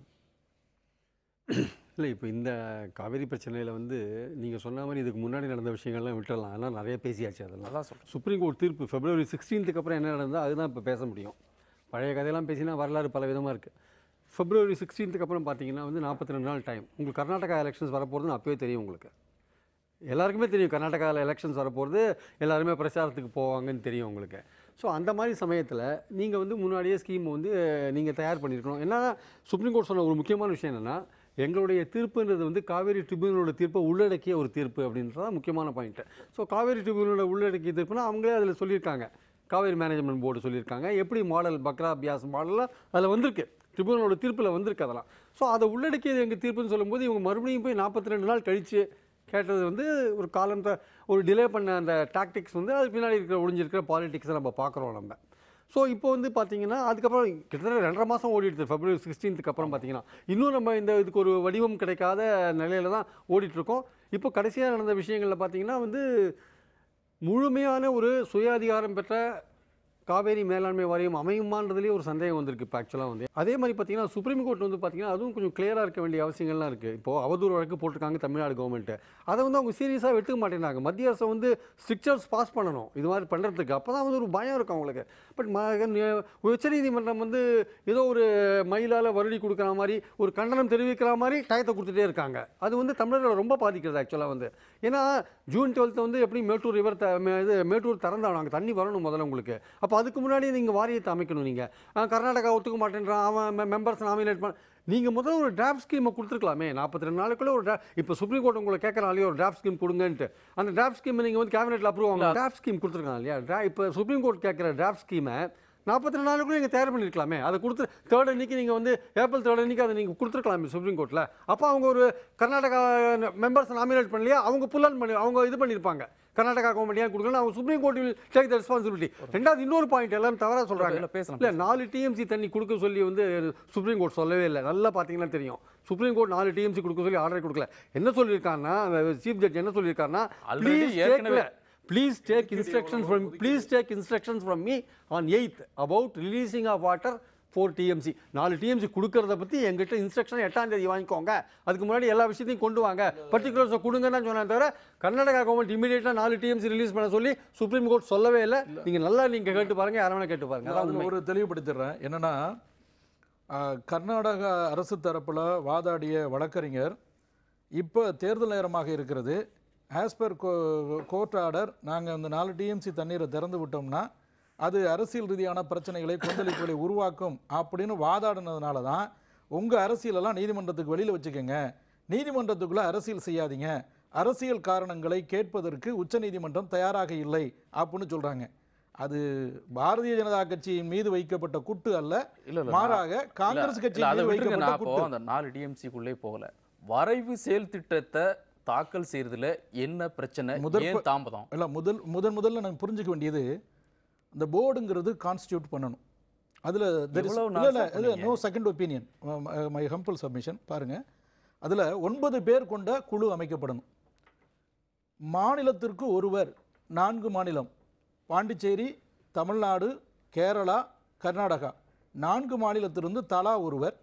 இல்லை இப்போ இந்த காவேரி பிரச்சனையில் வந்து நீங்கள் சொன்ன மாதிரி இதுக்கு முன்னாடி நடந்த விஷயங்கள்லாம் விட்டுறலாம் அதெல்லாம் நிறைய பேசியாச்சு அதெல்லாம் அதான் சொல்கிறேன் சுப்ரீம் கோர்ட் தீர்ப்பு பிப்ரவரி சிக்ஸ்டீன்த்துக்கு அப்புறம் என்ன நடந்ததோ அதுதான் இப்போ பேச முடியும் பழைய கதையெல்லாம் பேசினா வரலாறு பல விதமாக இருக்குது பிப்ரவரி சிக்ஸ்டீன்த்துக்கு அப்புறம் பார்த்தீங்கன்னா வந்து நாற்பத்தி ரெண்டு நாள் டைம் உங்களுக்கு கர்நாடகா எலெக்ஷன்ஸ் வரப்போகிறதுன்னு அப்போவே தெரியும் உங்களுக்கு எல்லாருக்குமே தெரியும் கர்நாடகாவில் எலெக்ஷன்ஸ் வரப்போகிறது எல்லாருமே பிரச்சாரத்துக்கு போவாங்கன்னு தெரியும் உங்களுக்கு ஸோ அந்த மாதிரி சமயத்தில் நீங்கள் வந்து முன்னாடியே ஸ்கீம் வந்து நீங்கள் தயார் பண்ணியிருக்கணும் ஏன்னா சுப்ரீம் கோர்ட் சொன்ன ஒரு முக்கியமான விஷயம் என்னென்னா எங்களுடைய தீர்ப்புன்றது வந்து காவேரி ட்ரிபியூனலோட தீர்ப்பை உள்ளடக்கிய ஒரு தீர்ப்பு அப்படின்றது தான் முக்கியமான பாயிண்ட்டு ஸோ காவேரி ட்ரிபியூனலோட உள்ளடக்கிய தீர்ப்புனா அவங்களே அதில் சொல்லியிருக்காங்க காவேரி மேனேஜ்மெண்ட் போர்டு சொல்லியிருக்காங்க எப்படி மாடல் பக்ரா அபியாஸ் மாடல்லாம் அதில் வந்திருக்கு ட்ரிபியூனலோட தீர்ப்பில் வந்திருக்கு அதெல்லாம் ஸோ அதை உள்ளடக்கியது எங்கள் தீர்ப்புன்னு சொல்லும்போது இவங்க மறுபடியும் போய் நாற்பத்தி ரெண்டு நாள் கழித்து கேட்டது வந்து ஒரு காலம் த- ஒரு டிலே பண்ண அந்த டாக்டிக்ஸ் வந்து அது பின்னாடி இருக்கிற ஒளிஞ்சிருக்கிற பாலிடிக்ஸை நம்ம பார்க்குறோம் நம்ம ஸோ இப்போ வந்து பார்த்தீங்கன்னா அதுக்கப்புறம் கிட்டத்தட்ட ரெண்டரை மாதம் ஓடிடுது ஃபெப்ரவரி சிக்ஸ்டீன்த்துக்கு அப்புறம் பார்த்தீங்கன்னா இன்னும் நம்ம இந்த இதுக்கு ஒரு வடிவம் கிடைக்காத நிலையில தான் ஓடிட்டு இருக்கோம் இப்போ கடைசியாக நடந்த விஷயங்களில் பார்த்தீங்கன்னா வந்து முழுமையான ஒரு சுயாதிகாரம் பெற்ற காவேரி மேலாண்மை வாரியம் அமையுமான்றதுலேயே ஒரு சந்தேகம் வந்திருக்கு இப்போ ஆக்சுவலாக வந்து அதே மாதிரி பார்த்தீங்கன்னா சுப்ரீம் கோர்ட் வந்து பார்த்தீங்கன்னா அதுவும் கொஞ்சம் கிளியராக இருக்க வேண்டிய அவசியங்கள்லாம் இருக்குது இப்போது அவதூறு வழக்கு போட்டிருக்காங்க தமிழ்நாடு கவர்மெண்ட்டு அதை வந்து அவங்க சீரியஸாக எடுத்துக்க மாட்டேங்கிறாங்க மத்திய அரசு வந்து ஸ்ட்ரிக்சர்ஸ் பாஸ் பண்ணணும் இது மாதிரி பண்ணுறதுக்கு அப்போ தான் வந்து ஒரு பயம் இருக்கும் அவங்களுக்கு பட் உச்சநீதிமன்றம் வந்து ஏதோ ஒரு மயிலால் வருடி கொடுக்குற மாதிரி ஒரு கண்டனம் தெரிவிக்கிற மாதிரி டயத்தை கொடுத்துட்டே இருக்காங்க அது வந்து தமிழர்களை ரொம்ப பாதிக்கிறது ஆக்சுவலாக வந்து ஏன்னா ஜூன் டுவெல்த்து வந்து எப்படி மேட்டூர் ரிவர் த மே- இது மேட்டூர் திறந்தாங்க அங்கே தண்ணி வரணும் முதல்ல உங்களுக்கு அப்போ அதுக்கு முன்னாடி நீங்கள் வாரியத்தை அமைக்கணும் நீங்கள் கர்நாடகா ஒத்துக்க மாட்டேன்றான் அவன் மெம்பர்ஸ் நாமினேட் பண்ண நீங்கள் முதல்ல ஒரு டிராஃப்ட் ஸ்கீமை கொடுத்துருக்கலாமே நாற்பத்தி ரெண்டு நாளுக்குள்ள ஒரு டிரா இப்போ சுப்ரீம் கோர்ட் உங்களை கேட்கறான் இல்லையா ஒரு டிராஃப்ட் ஸ்கீம் கொடுங்கன்ட்டு அந்த டிராஃப்ட் ஸ்கீமை நீங்கள் வந்து கேபினெட்டில் அப்ரூவ் ஆகணும் டிராஃப்ட் ஸ்கீம் கொடுத்துருக்காங்க இல்லையா ட்ரா இப்போ சுப்ரீம் கோர்ட் கேட்குற டிராஃப்ட் ஸ்கீமை நாற்பத்தி ரெண்டு நாளுக்குள்ள நீங்கள் தயார் பண்ணியிருக்கலாமே அதை கொடுத்து தேர்ட் அன்னைக்கு நீங்கள் வந்து ஏப்ரல் தேர்ட் அன்னைக்கு அதை நீங்கள் கொடுத்துருக்கலாமே சுப்ரீம் கோர்ட்டில் அப்போ அவங்க ஒரு கர்நாடகா மெம்பர்ஸ் நாமினேட் பண்ணலையா அவங்க புல் ஆன் பண்ணி அவங்க இது பண்ணியிருப்பாங்க கர்நாடகா கவர்மெண்ட் ஏன் கொடுக்கணும் அவங்க supreme court will take the responsibility ரெண்டாவது இன்னொரு பாயிண்ட் எல்லாரும் தவறாக சொல்கிறாங்க இல்ல, பேசலாம், இல்லை நாலு டிஎம்சி தண்ணி கொடுக்க சொல்லி வந்து சுப்ரீம் கோர்ட் சொல்லவே இல்லை நல்லா பார்த்தீங்கன்னா தெரியும் சுப்ரீம் கோர்ட் நாலு டிஎம்சி கொடுக்க சொல்லி ஆர்டர் கொடுக்கல என்ன சொல்லியிருக்காருன்னா சீஃப் ஜட்ஜ் என்ன சொல்லியிருக்காருன்னா Already ப்ளீஸ் ஏற்கனவே- please take instructions from please take instructions from me on eighth about releasing of water four TMC நாலு டிஎம்சி கொடுக்கறத பற்றி எங்கிட்ட இன்ஸ்ட்ரக்ஷன் எட்டாம் தேதி வாங்கிக்கோங்க அதுக்கு முன்னாடி எல்லா விஷயத்தையும் கொண்டு வாங்க பர்டிகுலர்ஸை கொடுங்கன்னு தான் சொன்னேன் தவிர கர்நாடகா கவர்மெண்ட் இமீடியட்டாக நாலு டிஎம்சி ரிலீஸ் பண்ண சொல்லி சுப்ரீம் கோர்ட் சொல்லவே இல்லை நீங்கள் நல்லா நீங்கள் கேட்டு பாருங்க யாரை கேட்டு பாருங்க அதான் அதில் உண்மை. ஒரு தெளிவுபடுத்திடுறேன் என்னன்னா ஆஹ், கர்நாடக அரசு தரப்புல வாதாடிய வழக்கறிஞர் இப்போ தேர்தல் நேரமாக இருக்கிறது ஆஸ் பர் கோர்ட் ஆர்டர் நாங்கள் அந்த நாலு டிஎம்சி தண்ணீரை திறந்து விட்டோம்னா அது அரசியல் ரீதியான பிரச்சனைகளை கொந்தளிப்புகளை உருவாக்கும் அப்படின்னு வாதாடினதுனால தான் உங்கள் அரசியலெல்லாம் நீதிமன்றத்துக்கு வெளியில் வச்சுக்கோங்க நீதிமன்றத்துக்குள்ளே அரசியல் செய்யாதீங்க அரசியல் காரணங்களை கேட்பதற்கு உச்சநீதிமன்றம் தயாராக இல்லை அப்படின்னு சொல்கிறாங்க அது பாரதிய ஜனதா கட்சியின் மீது வைக்கப்பட்ட குட்டு அல்ல இல்ல, இல்ல, மாறாக காங்கிரஸ் இல்ல, கட்சியின் அதை மீது விட்டுருங்க வைக்கப்பட்ட நான் இப்போ குட்டு அந்த நாலு டிஎம்சிக்குள்ளே போகல வரைவு செயல் திட்டத்தை தாக்கல் செய்யறதுல என்ன பிரச்சனை முதற் ஏன் ப- தாமதம் இல்ல முதல் முதன் முதல்ல நாங்கள் புரிஞ்சுக்க வேண்டியது இந்த போர்டுங்கிறது கான்ஸ்டியூட் பண்ணணும் அதில் எவ்வளவு இல்லை நாள் இல்லை சார் இது பண்ணீங்க? No second opinion my humble submission பாருங்க அதில் ஒன்பது பேர் கொண்ட குழு அமைக்கப்படணும் மாநிலத்திற்கு ஒருவர் நான்கு மாநிலம் பாண்டிச்சேரி தமிழ்நாடு கேரளா கர்நாடகா நான்கு மாநிலத்திலிருந்து தலா ஒருவர்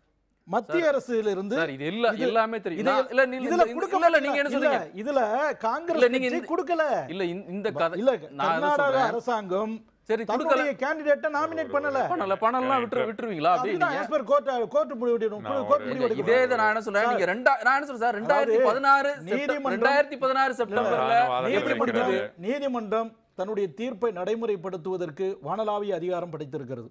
மத்திய அரசிலிருந்து சார் இது எல்லா இது- எல்லாமே தெரியும் இதை- நான்- இல்ல நீ- இதுல இந்த- கொடுக்க இல்ல இல்ல நீங்க என்ன இல்ல, சொல்றீங்க இதுல காங்கிரஸ் இல்ல, நீங்க கட்சி இந்த- கொடுக்கல இல்ல இந்த- இந்த கதை இல்ல நான் என்ன கர்நாடக சொல்றேன் அரசாங்கம் சரி கொடுக்கல தன்னுடைய கேண்டிடேட்டை நாமினேட் பண்ணல பண்ணல பணம்லாம் விட்டு விட்டுருவீங்களா அப்படி அதுதான் நீங்க as per court கோர்ட் முடிவு நான் கோர்ட் ஒரு- முடிவு இதே எடுக்கணும். இதை நான் என்ன சொல்றேன் நீங்க ரெண்டா நான் என்ன சொல்றேன் சார் ரெண்டாயிரத்தி பதினாறு நீதிமன்றம் ரெண்டாயிரத்தி பதினாறு செப்டம்பர்ல இல்ல, வாதங்கள் எப்படி வைக்கிறது. முடிஞ்சது நீதிமன்றம் நீதிமன்றம் தன்னுடைய தீர்ப்பை நடைமுறைப்படுத்துவதற்கு வானளாவிய அதிகாரம் படைத்திருக்கிறது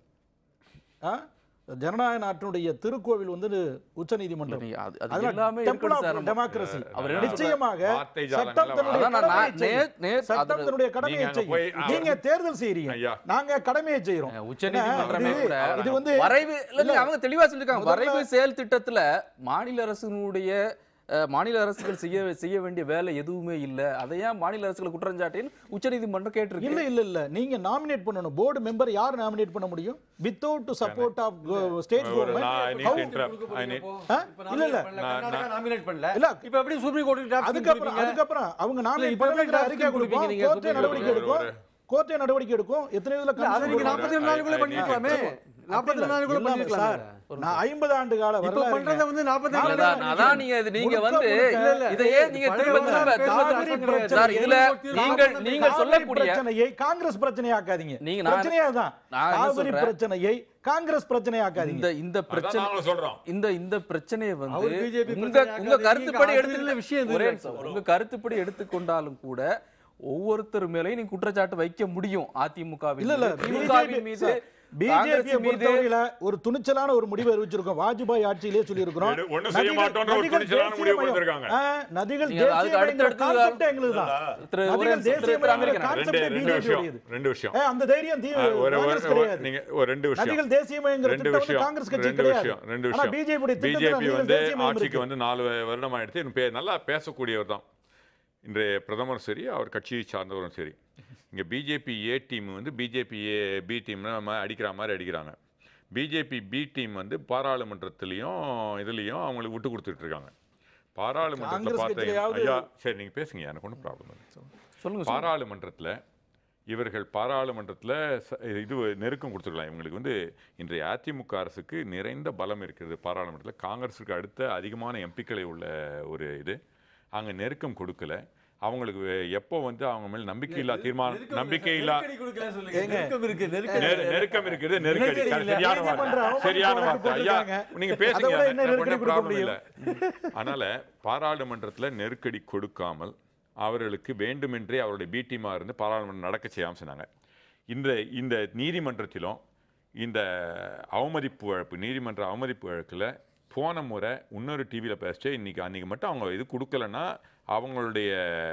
ஆ? ஜனநாயக நாட்டினுடைய திருக்கோவில் வந்து உச்ச நீதிமன்றம் நீங்க அது- அது எல்லாமே இருக்கணும் சார் நம்ம- டெமோக்ரசி அவர் என்ன நிச்சயமாக வார்த்தை சட்டம் ஜாலங்கள்ல தன்னுடைய அதான் நான் கடமையை நே- செய்யும். நேர் சட்டம் அதுல- தன்னுடைய கடமையை நீங்க அங்க செய்யும் போய், ஆ. நீங்க தேர்தல் செய்றீங்க ஐயா. நாங்க கடமையை செய்யறோம் உச்சநீதிமன்றமே இது- கூட இது வந்து வரைவு இல்ல இல்ல. அவங்க தெளிவா சொல்லிருக்காங்க முதல்ல- வரைவு செயல் திட்டத்துல மாநில அரசினுடைய அஹ், மாநில அரசுகள் செய்ய செய்ய வேண்டிய வேலை எதுவுமே இல்ல அதை ஏன் மாநில அரசுகளை குற்றஞ்சாட்டின்னு உச்சநீதிமன்றம் கேட்டிருக்கு இல்ல இல்ல இல்ல நீங்க நாமினேட் பண்ணணும் போர்டு மெம்பர் யார் நாமினேட் பண்ண முடியும் வித்தவுட் சப்போர்ட் ஆஃப் ஸ்டேட் ஒரு நான் I need to government interrupt. I need- ஆ? இல்ல இல்ல நாமினேட் பண்ணல இல்ல இப்போ எப்படி சுப்ரீம் கோர்ட்டுக்கு அதுக்கப்புறம் அதுக்கப்புறம் அவங்க நாமினேட் இப்ப எப்படி பண்ணல draft அறிக்கை கொடுப்பீங்க கொடுப்போம் நீங்க கோர்ட்டே Supreme நடவடிக்கை Court? எடுக்கும் கோர்ட்டே நடவடிக்கை எடுக்கும் எத்தனை இதுல அதை நீங்க கமிஷன் நாற்பத்தி ரெண்டு நாளுக்குள்ள பண்ணிருக்கலாமே நாற்பத்தி ரெண்டு நாளுக்குள்ள எல்லாமே பண்ணிருக்கலாமே சார் நான் ஐம்பது ஆண்டு கால இப்போ வரலாறு பண்றத வந்து நாற்பத்தி நாலு ரெண்டு அதான் அதான் நீங்க இது நீங்க முழுக்க வந்து முழுக்க இல்ல, இல்ல. இதையே நீங்க பழைய திரும்ப திரும்ப வரலாறு திரும்ப காவிரி திரும்ப பிரச்சனை சார் இதுல தீர்வு நீங்கள் காவிரி நீங்கள் சொல்லக்கூடிய பிரச்சனையை காங்கிரஸ் பிரச்சனையாக்காதீங்க நீங்க நான் பிரச்சனையே அதுதான் நான் என்ன காவிரி சொல்றேன்? பிரச்சனையை காங்கிரஸ் பிரச்சனையாக்காதீங்க இந்த இந்த அதான் பிரச்சனை நாங்களும் சொல்றோம் இந்த இந்த பிரச்சனையை வந்து அவர் BJP உங்க பிரச்சனை உங்க ஆக்காதீங்க, கருத்துப்படி அது எடுத்து இல்ல விஷயம் இது ஒரே இல்ல. நிமிஷம். உங்க கருத்துப்படி எடுத்துக்கொண்டாலும் கூட ஒவ்வொருத்தர் மேலையும் நீங்க குற்றச்சாட்டு வைக்க முடியும் அதிமுக இல்ல இல்ல திமுகவின் மீது பிஜேபி காங்கிரஸ் மீது பொறுத்தவரையில ஒரு துணிச்சலான ஒரு முடிவு அறிவிச்சிருக்கோம் வாஜ்பாய் ஆட்சியிலே சொல்லியிருக்கிறோம் எடு- ஒண்ணும் செய்ய நதிகள்- மாட்டோம்ன்ற ஒரு நதிகள் துணிச்சலான தேசிய முடிவு மயம். கொடுத்திருக்காங்க. ஆ, நதிகள் நீங்க அதுக்கு தேசிய அடுத்தடுத்து கான்செப்ட் எங்களுக்கு தான் திரு ஒரே நதிகள் நிமிஷம், திரு தேசிய திரு மயங்கிற அமெரிக்கன். ரெண்டு கான்செப்ட் ரெண்டு விஷயம் பிஜேபி ரெண்டு விஷயம் ஏ, அந்த தைரியம் தீ ஆ, ஒரு காங்கிரஸ் ஒரு கிடையாது நீங்க ஒரு ரெண்டு விஷயம் நதிகள் தேசியமயங்கிற ரெண்டு திட்டம் வந்து விஷயம் காங்கிரஸ் கட்சி ரெண்டு கிடையாது விஷயம் ரெண்டு ஆனா விஷயம் பிஜேபி பிஜேபி வந்து தேசியமயம் ஆட்சிக்கு இருக்கு வந்து நாலு வருடம் ஆயிடுச்சு இன்னும் பே- நல்லா பேசக்கூடியவர் தான் இன்றைய பிரதமர் சரி அவர் கட்சியை சார்ந்தவரும் சரி இங்கே பிஜேபி ஏ டீம் வந்து பிஜேபி ஏ பி டீம்னு நம்ம அடிக்கிற மாதிரி அடிக்கிறாங்க பிஜேபி பி டீம் வந்து பாராளுமன்றத்துலேயும் இதுலேயும் அவங்களுக்கு விட்டு கொடுத்துட்டு இருக்காங்க பாராளுமன்றத்தில் காங்கிரஸ் பார்த்தீங்க கட்சியிலயாவது- ஐயா சரி நீங்கள் பேசுங்க எனக்கு ஒன்றும் ப்ராப்ளம் இல்லை சொல்லுங்க சொல்லுங்க. பாராளுமன்றத்தில் இவர்கள் பாராளுமன்றத்தில் ச- இது நெருக்கம் கொடுத்துருக்கலாம் இவங்களுக்கு வந்து இன்றைய அதிமுக அரசுக்கு நிறைந்த பலம் இருக்கிறது பாராளுமன்றத்தில் காங்கிரஸுக்கு அடுத்த அதிகமான எம்பிக்களை உள்ள ஒரு இது அங்கே நெருக்கம் கொடுக்கல அவங்களுக்கு எப்போ வந்து அவங்க மேல் நம்பிக்கை இல்லா தீர்மானம் நம்பிக்கை இல்லா நெருக்கம் இருக்கு நெருக்கம் நெரு- நெருக்கம் இருக்குது நெருக்கடி நெருக்கடி இல்ல. சரியான நீதிமன்ற வார்த்தை அவமதிப்பு சரியான வழக்கு வார்த்தை ஐயா போட்டிருக்காங்க. நீங்க அதை பேசுங்க விட என்ன எனக்கு நெருக்கடி ஒண்ணும் கொடுக்க problem இல்ல அதனால பாராளுமன்றத்துல நெருக்கடி கொடுக்காமல் அவர்களுக்கு வேண்டுமென்றே அவருடைய பி டீமா இருந்து பாராளுமன்றம் நடக்க செய்யாம சொன்னாங்க இந்த இந்த நீதிமன்றத்திலும் இந்த அவமதிப்பு வழக்கு நீதிமன்ற அவமதிப்பு வழக்குல போன முறை இன்னொரு டிவியில் பேசிட்டு இன்னைக்கு அன்னைக்கு மட்டும் அவங்க இது கொடுக்கலன்னா அவங்களுடைய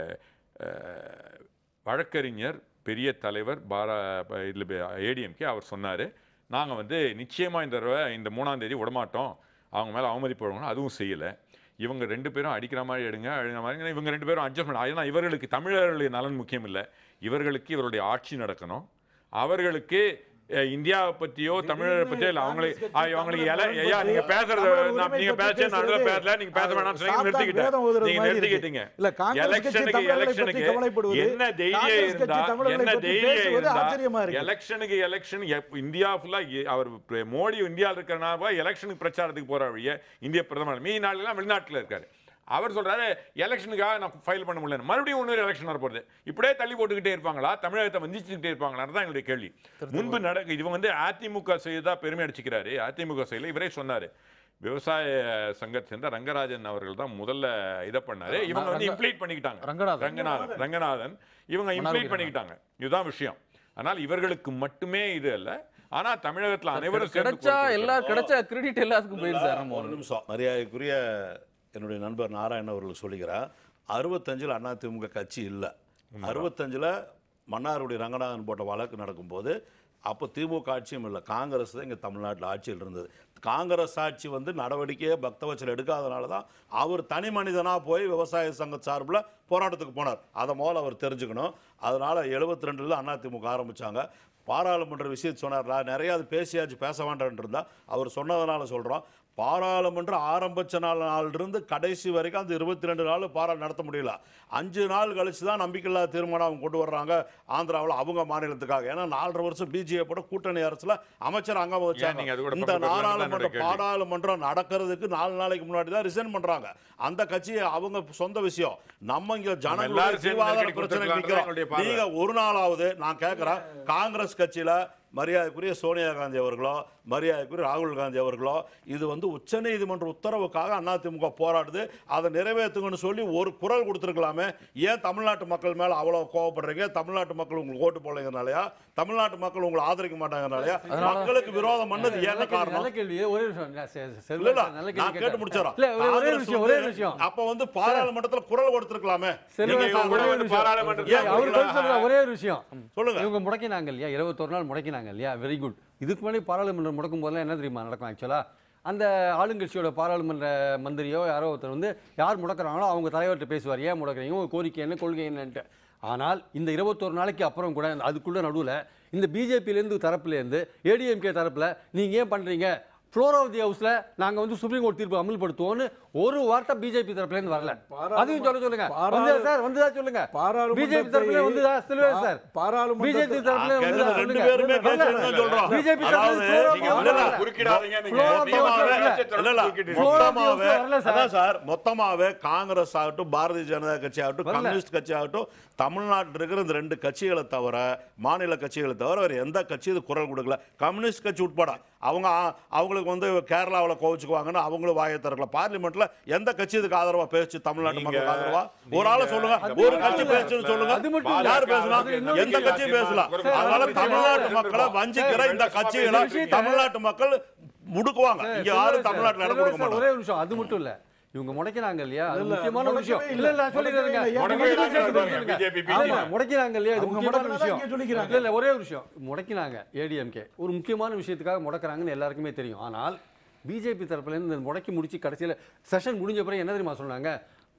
அஹ், வழக்கறிஞர் பெரிய தலைவர் பாரா இதில் ஏடிஎம்கே அவர் சொன்னார் நாங்கள் வந்து நிச்சயமாக இந்த தடவை இந்த மூணாம் தேதி விடமாட்டோம் அவங்க மேலே அவமதிப்பு வழங்கணும் அதுவும் செய்யலை இவங்க ரெண்டு பேரும் அடிக்கிற மாதிரி எடுங்க அழுகிற மாதிரி இவங்க ரெண்டு பேரும் அட்ஜஸ்ட்மெண்ட் ஏன்னா இவர்களுக்கு தமிழர்களுடைய நலன் முக்கியம் இல்லை இவர்களுக்கு இவருடைய ஆட்சி நடக்கணும் அவர்களுக்கு அஹ், இந்தியாவை பற்றியோ தமிழரை பற்றியோ இல்லை அவங்களுக்கு காங்கிரஸ் கட்சி அவங்களுக்கு தமிழர் எல- ஐயா நலன் நீங்க பற்றி, பேசுறது தமிழர் நான் உரிமை நீங்க பற்றி பேச நடுவில் பேசுறது, பேசல நீங்க பேச வேணாம்னு சொன்னீங்க சாத்தா நிறுத்திக்கிட்டேன் வேதம் ஓதுறது நீங்க மாதிரி இருக்கு. நிறுத்திக்கிட்டீங்க இல்ல, காங்கிரஸ் கட்சி எலெக்ஷனுக்கு தமிழர்களை பற்றி எலெக்ஷனுக்கு கவலைப்படுவது, என்ன தைரியம் காங்கிரஸ் இருந்தா கட்சி தமிழர்களை என்ன பற்றி தைரியம் பேசுவது இருந்தா ஆச்சரியமா இருக்கு. எலெக்ஷனுக்கு எலெக்ஷன் எப்- இந்தியா ஃபுல்லா எ- அவர் பிர- மோடி இந்தியாவில் இருக்கிறனால எலெக்ஷனுக்கு பிரச்சாரத்துக்கு போற வழிய இந்திய பிரதமர் மீதி நாடுலாம் வெளிநாட்டுல இருக்காரு அவர் சொல்றாரு எலெக்ஷனுக்காக நான் ஃபைல் பண்ண முடியல மறுபடியும் இன்னொரு எலெக்ஷன் வரப்போகுது இப்படியே தள்ளி போட்டுக்கிட்டே இருப்பாங்களா தமிழகத்தை வஞ்சிச்சுக்கிட்டே இருப்பாங்களான்னு தான் எங்களுடைய கேள்வி முன்பு நடக்க இவங்க வந்து அதிமுக செய்தா பெருமை அடிச்சுக்கிறாரு அதிமுக செய்யல இவரே சொன்னாரு விவசாய சங்கத்தை சேர்ந்த ரங்கராஜன் அவர்கள் தான் முதல்ல இதை பண்ணாரு இவங்க வந்து ரங்க- இம்ப்ளீட் பண்ணிக்கிட்டாங்க ரங்கநாதன். ரங்கநாதன் ரங்கநாதன் இவங்க மன்னார்குடி இம்ப்ளீட் பண்ணிக்கிட்டாங்க இதுதான் விஷயம் ஆனால் இவர்களுக்கு மட்டுமே இது அல்ல ஆனா தமிழகத்துல அனைவரும் சேர்ந்து கிடைச்சா கொடுத்திருக்காங்க. எல்லா கிடைச்ச கிரெடிட் எல்லாத்துக்கும் போயிரு சார் நம்ம ஒரு நிமிஷம் மரியாதைக்குரிய என்னுடைய நண்பர் நாராயணன் அவர்களுக்கு சொல்லிக்கிறேன் அறுபத்தஞ்சில் அதிமுக கட்சி இல்லை அறுபத்தஞ்சில் மன்னாருடைய ரங்கநாதன் போட்ட வழக்கு நடக்கும்போது அப்போ திமுக ஆட்சியும் இல்லை காங்கிரஸ் தான் இங்கே தமிழ்நாட்டில் ஆட்சியில் இருந்தது காங்கிரஸ் ஆட்சி வந்து நடவடிக்கையை பக்தவச்சல் எடுக்காதனால தான் அவர் தனி மனிதனாக போய் விவசாய சங்க சார்பில் போராட்டத்துக்கு போனார் அதை முதல்ல அவர் தெரிஞ்சுக்கணும் அதனால் எழுபத்தி ரெண்டில் அதிமுக ஆரம்பித்தாங்க பாராளுமன்ற விஷயத்தை சொன்னார் நான் நிறைய அது பேசியாச்சு பேச வேண்டாம்னு இருந்தால் அவர் சொன்னதுனால சொல்கிறோம் பாராளுமன்றம் ஆரம்பிச்ச நாள் நாளிலிருந்து கடைசி வரைக்கும் அந்த இருபத்தி ரெண்டு நாள் பாராள் நடத்த முடியல அஞ்சு நாள் கழிச்சு தான் நம்பிக்கையில்லா தீர்மானம் அவங்க கொண்டு வர்றாங்க ஆந்திராவில் அவங்க மாநிலத்துக்காக ஏன்னா நாலரை வருஷம் பிஜேபியோட கூட்டணி அரசுல அமைச்சர் அங்க ஏன் நீங்க அது கூட வச்சாங்க இந்த பக்கத்துல இருந்தா நாடாளுமன்ற என்னோட கேள்வி. பாராளுமன்றம் நடக்கிறதுக்கு நாலு நாளைக்கு முன்னாடி தான் ரிசைன் பண்றாங்க அந்த கட்சி அவங்க சொந்த விஷயம் நம்ம இங்க ஜனங்களுடைய எல்லாரும் சேர்ந்து ஜீவாதார நெருக்கடி பிரச்சனை கொடுத்திருக்கலாம் நிக்கிறோம் எங்களுடைய பார்வை. நீங்க ஒரு நாளாவது நான் கேட்குறேன் காங்கிரஸ் கட்சியில் மரியாதைக்குரிய சோனியா காந்தி அவர்களோ மரியாதைக்குரிய ராகுல் காந்தி அவர்களோ இது வந்து உச்சநீதிமன்ற உத்தரவுக்காக அதிமுக போராடுது அதை நிறைவேற்றுங்கன்னு சொல்லி ஒரு குரல் கொடுத்துருக்கலாமே ஏன் தமிழ்நாட்டு மக்கள் மேலே அவ்வளோ கோவப்படுறீங்க தமிழ்நாட்டு மக்கள் உங்களுக்கு ஓட்டு போடலைங்கனாலயா தமிழ்நாட்டு மக்கள் உங்களை ஆதரிக்க மாட்டாங்கனாலயா மக்களுக்கு விரோதம் பண்ணது என்ன நல்ல கேள்வி, காரணம் நல்ல கேள்வி ஒரே நிமிஷம் நான் செ- செ- இல்ல, செல்வன் இல்ல, சார், நல்ல நான் கேள்வி கேட்டு கேட்டேன். முடிச்சிடறேன். இல்ல, ஒரே- ஒரே காங்கிரஸ் விஷயம் ஒரே வந்து விஷயம் அப்ப வந்து பாராளுமன்றத்துல குரல் கொடுத்திருக்கலாமே செல்வன் நீங்க சார், இவங்க ஒரே கூட ஒரு வந்து விஷயம். பாராளுமன்றத்துல ஏன் அவர் பதில் சொல்ற ஒரே ஒரு விஷயம் சொல்லுங்க இவங்க முடக்கினாங்க இல்லையா இருபத்தொரு நாள் முடக்கினாங்க இல்லையா வெரி குட் இதுக்கு முன்னாடி பாராளுமன்றம் முடக்கும் போதெல்லாம் என்ன தெரியுமா நடக்கும் ஆக்சுவலாக அந்த ஆளுங்கட்சியோட பாராளுமன்ற மந்திரியோ யாரோ ஒருத்தர் வந்து யார் முடக்கிறாங்களோ அவங்க தலைவர்கிட்ட பேசுவார் ஏன் முடக்கிறீங்க உங்க கோரிக்கை என்ன கொள்கை என்னன்ட்டு ஆனால் இந்த இருபத்தொரு நாளைக்கு அப்புறம் கூட அதுக்குள்ள நடுவில் இந்த பிஜேபியிலேருந்து தரப்புலேருந்து ஏடிஎம்கே தரப்பில் நீங்கள் ஏன் பண்ணுறீங்க ஃப்ளோர் ஆஃப் தி ஹவுஸில் நாங்கள் வந்து சுப்ரீம் கோர்ட் தீர்ப்பு அமல்படுத்துவோம்னு ஒரு வார்த்தை பிஜேபி தரப்புலேருந்து வரல பாராளுமன்ற- அதையும் சொல்ல சொல்லுங்க பாராளு- வந்ததா சார் வந்ததா சொல்லுங்க பிஜேபி தரப்புல வந்துதா சொல்லுங்க சார் பிஜேபி தரப்புல நான் வந்துதா கேட்டது ரெண்டு சொல்லுங்க பேருமே பேசுறதுதான் சொல்றோம். பிஜேபி அதாவது தரப்புல நீங்க floor of the இல்ல, house குறுக்கிடாதீங்க நீங்க. Floor of the house மொத்தமாவே வரல. இல்ல, இல்ல, குறுக்கிட்டு Floor of the மொத்தமாவே house வரல சார். அதான் சார் மொத்தமாவே காங்கிரஸ் ஆகட்டும் பாரதிய ஜனதா கட்சி ஆகட்டும் வரல. கம்யூனிஸ்ட் கட்சி ஆகட்டும் தமிழ்நாட்டில் இருக்கிற இந்த ரெண்டு கட்சிகளை தவிர மாநில கட்சிகளை தவிர வேற எந்த கட்சி இது குரல் கொடுக்கல கம்யூனிஸ்ட் கட்சி உட்பட அவங்க ஆ- அவங்களுக்கு வந்து கேரளாவில் கோவிச்சுக்குவாங்கன்னு அவங்களும் வாயை திறக்கல பார்லிமெண்ட்ல எந்த கட்சி இதுக்கு ஆதரவா பேச்சு தமிழ்நாட்டு நீங்க- மக்களுக்கு ஆதரவா ஒரு ஆளை சொல்லுங்க அது ஒரு மட்டும் கட்சி இல்ல. பேசுன்னு சொல்லுங்க அது மட்டும் இல்ல. யார் பேசலாம் அது இன்னொரு எந்த விஷயம். கட்சியும் பேசலாம் சார், அதனால ஒரு விஷயம் தமிழ்நாட்டு சார், மக்களை சார், வஞ்சிக்கிற சார், இந்த சார், கட்சிகளை ஒரு விஷயத்தை- தமிழ்நாட்டு மக்கள் முடுக்குவாங்க இங்க யாரும் தமிழ்நாட்டுல இடம் கொடுக்க சார், மாட்டாங்க ஒரே ஒரு நிமிஷம் அது மட்டும் இல்ல இவங்க முடக்கினாங்க இல்லையா அது இல்ல, முக்கியமான ஒரு விஷயம் முடக்கவே இல்ல இல்ல நான் சொல்லிடுறேங்க முடக்கவே இல்ல. முடக்கவே இல்ல. முடக்கவே இல்ல. சொல்லுங்க. BJP இல்ல, இல்ல, முடக்கினாங்க இல்லையா இது அவங்க முக்கியமான முடக்கினதா விஷயம் இங்க சொல்லிக்கிறாங்க. இல்ல இல்ல ஒரே ஒரு விஷயம் முடக்கினாங்க ஏடிஎம்கே ஒரு முக்கியமான விஷயத்துக்காக முடக்குறாங்கன்னு எல்லாருக்குமே தெரியும் ஆனால் பிஜேபி தரப்புல இருந்து இந்த முடக்கி முடிச்சு கடைசியில் செஷன் முடிஞ்ச பிறகு என்ன தெரியுமா சொன்னாங்க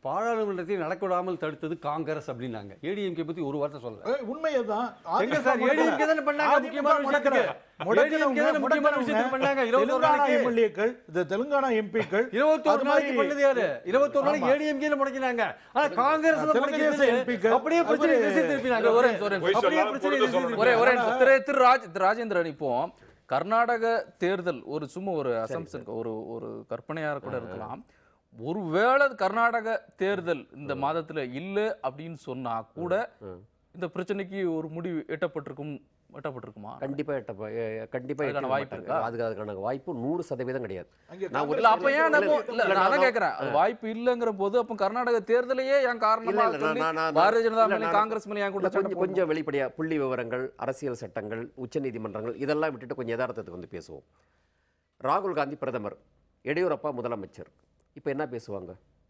பாராளுமன்றத்தை நடக்க விடாமல் தடுத்தது காங்கிரஸ் அப்படின்னாங்க ஏடிஎம்கே பத்தி ஒரு வார்த்தை சொல்லல ஏய், உண்மையேதான் எங்க சார் ஏடிஎம்கே தானே பண்ணாங்க முக்கியமான விஷயத்துக்கு ADMK தானே முக்கியமான விஷயத்துக்கு பண்ணாங்க இருபத்தோரு தெலுங்கானா நாளைக்கு எம்எல்ஏக்கள் இந்த தெலுங்கானா எம்பிக்கள் இருபத்தோரு நாளைக்கு பண்ணது யாரு இருபத்தோரு நாளைக்கு ஏடிஎம்கே முடக்கினாங்க ஆனா காங்கிரஸ் தான் தெலுங்கு தேச முடக்கினது. எம்பிக்கள் அப்படியே பிரச்சனை அவரு- திசை திருப்பினாங்க ஒரு நிமிஷம், ஒரு நிமிஷம். அப்படியே பிரச்சனை திசை ஒரே திருப்பினாங்க. ஒரே நிமிஷம். திரு திரு ராஜ் திரு ராஜேந்திரன் இப்போ கர்நாடக தேர்தல் ஒரு சும்மா ஒரு அசம்சன் ஒரு ஒரு கற்பனையாக கூட இருக்கலாம் ஒருவேளை கர்நாடக தேர்தல் இந்த மாதத்துல இல்ல அப்படின்னு சொன்னா கூட இந்த பிரச்சனைக்கு ஒரு முடிவு எட்டப்பட்டிருக்கும் எட்டப்பட்டிருக்குமா கண்டிப்பா எட்டப்ப எ- கண்டிப்பா அதுக்கான எட்டிட வாய்ப்பு மாட்டாங்க. இருக்கா? அதுக்கு அதுக்கான வாய்ப்பு நூறு சதவீதம் கிடையாது அங்கே நான் ஒரு இல்ல அப்ப ஏன் நம்ம இல்ல, இல்ல இல்ல, நான் அதான் நான் கேக்குறேன் அது வாய்ப்பு இல்லங்கிற போது அப்ப கர்நாடக தேர்தலையே ஏன் காரணமா இல்ல, இல்ல, சொல்லி நான், நான், பாரதிய ஜனதா இல்ல, மேலே நான் காங்கிரஸ் மேலே ஏன் இல்ல, கூட கொஞ்சம் கொஞ்சம் வெளிப்படையா புள்ளி விவரங்கள் அரசியல் சட்டங்கள் உச்சநீதிமன்றங்கள் இதெல்லாம் விட்டுட்டு கொஞ்சம் யதார்த்தத்துக்கு வந்து பேசுவோம் ராகுல் காந்தி பிரதமர் எடியூரப்பா முதலமைச்சர் இப்போ என்ன பேசுவாங்க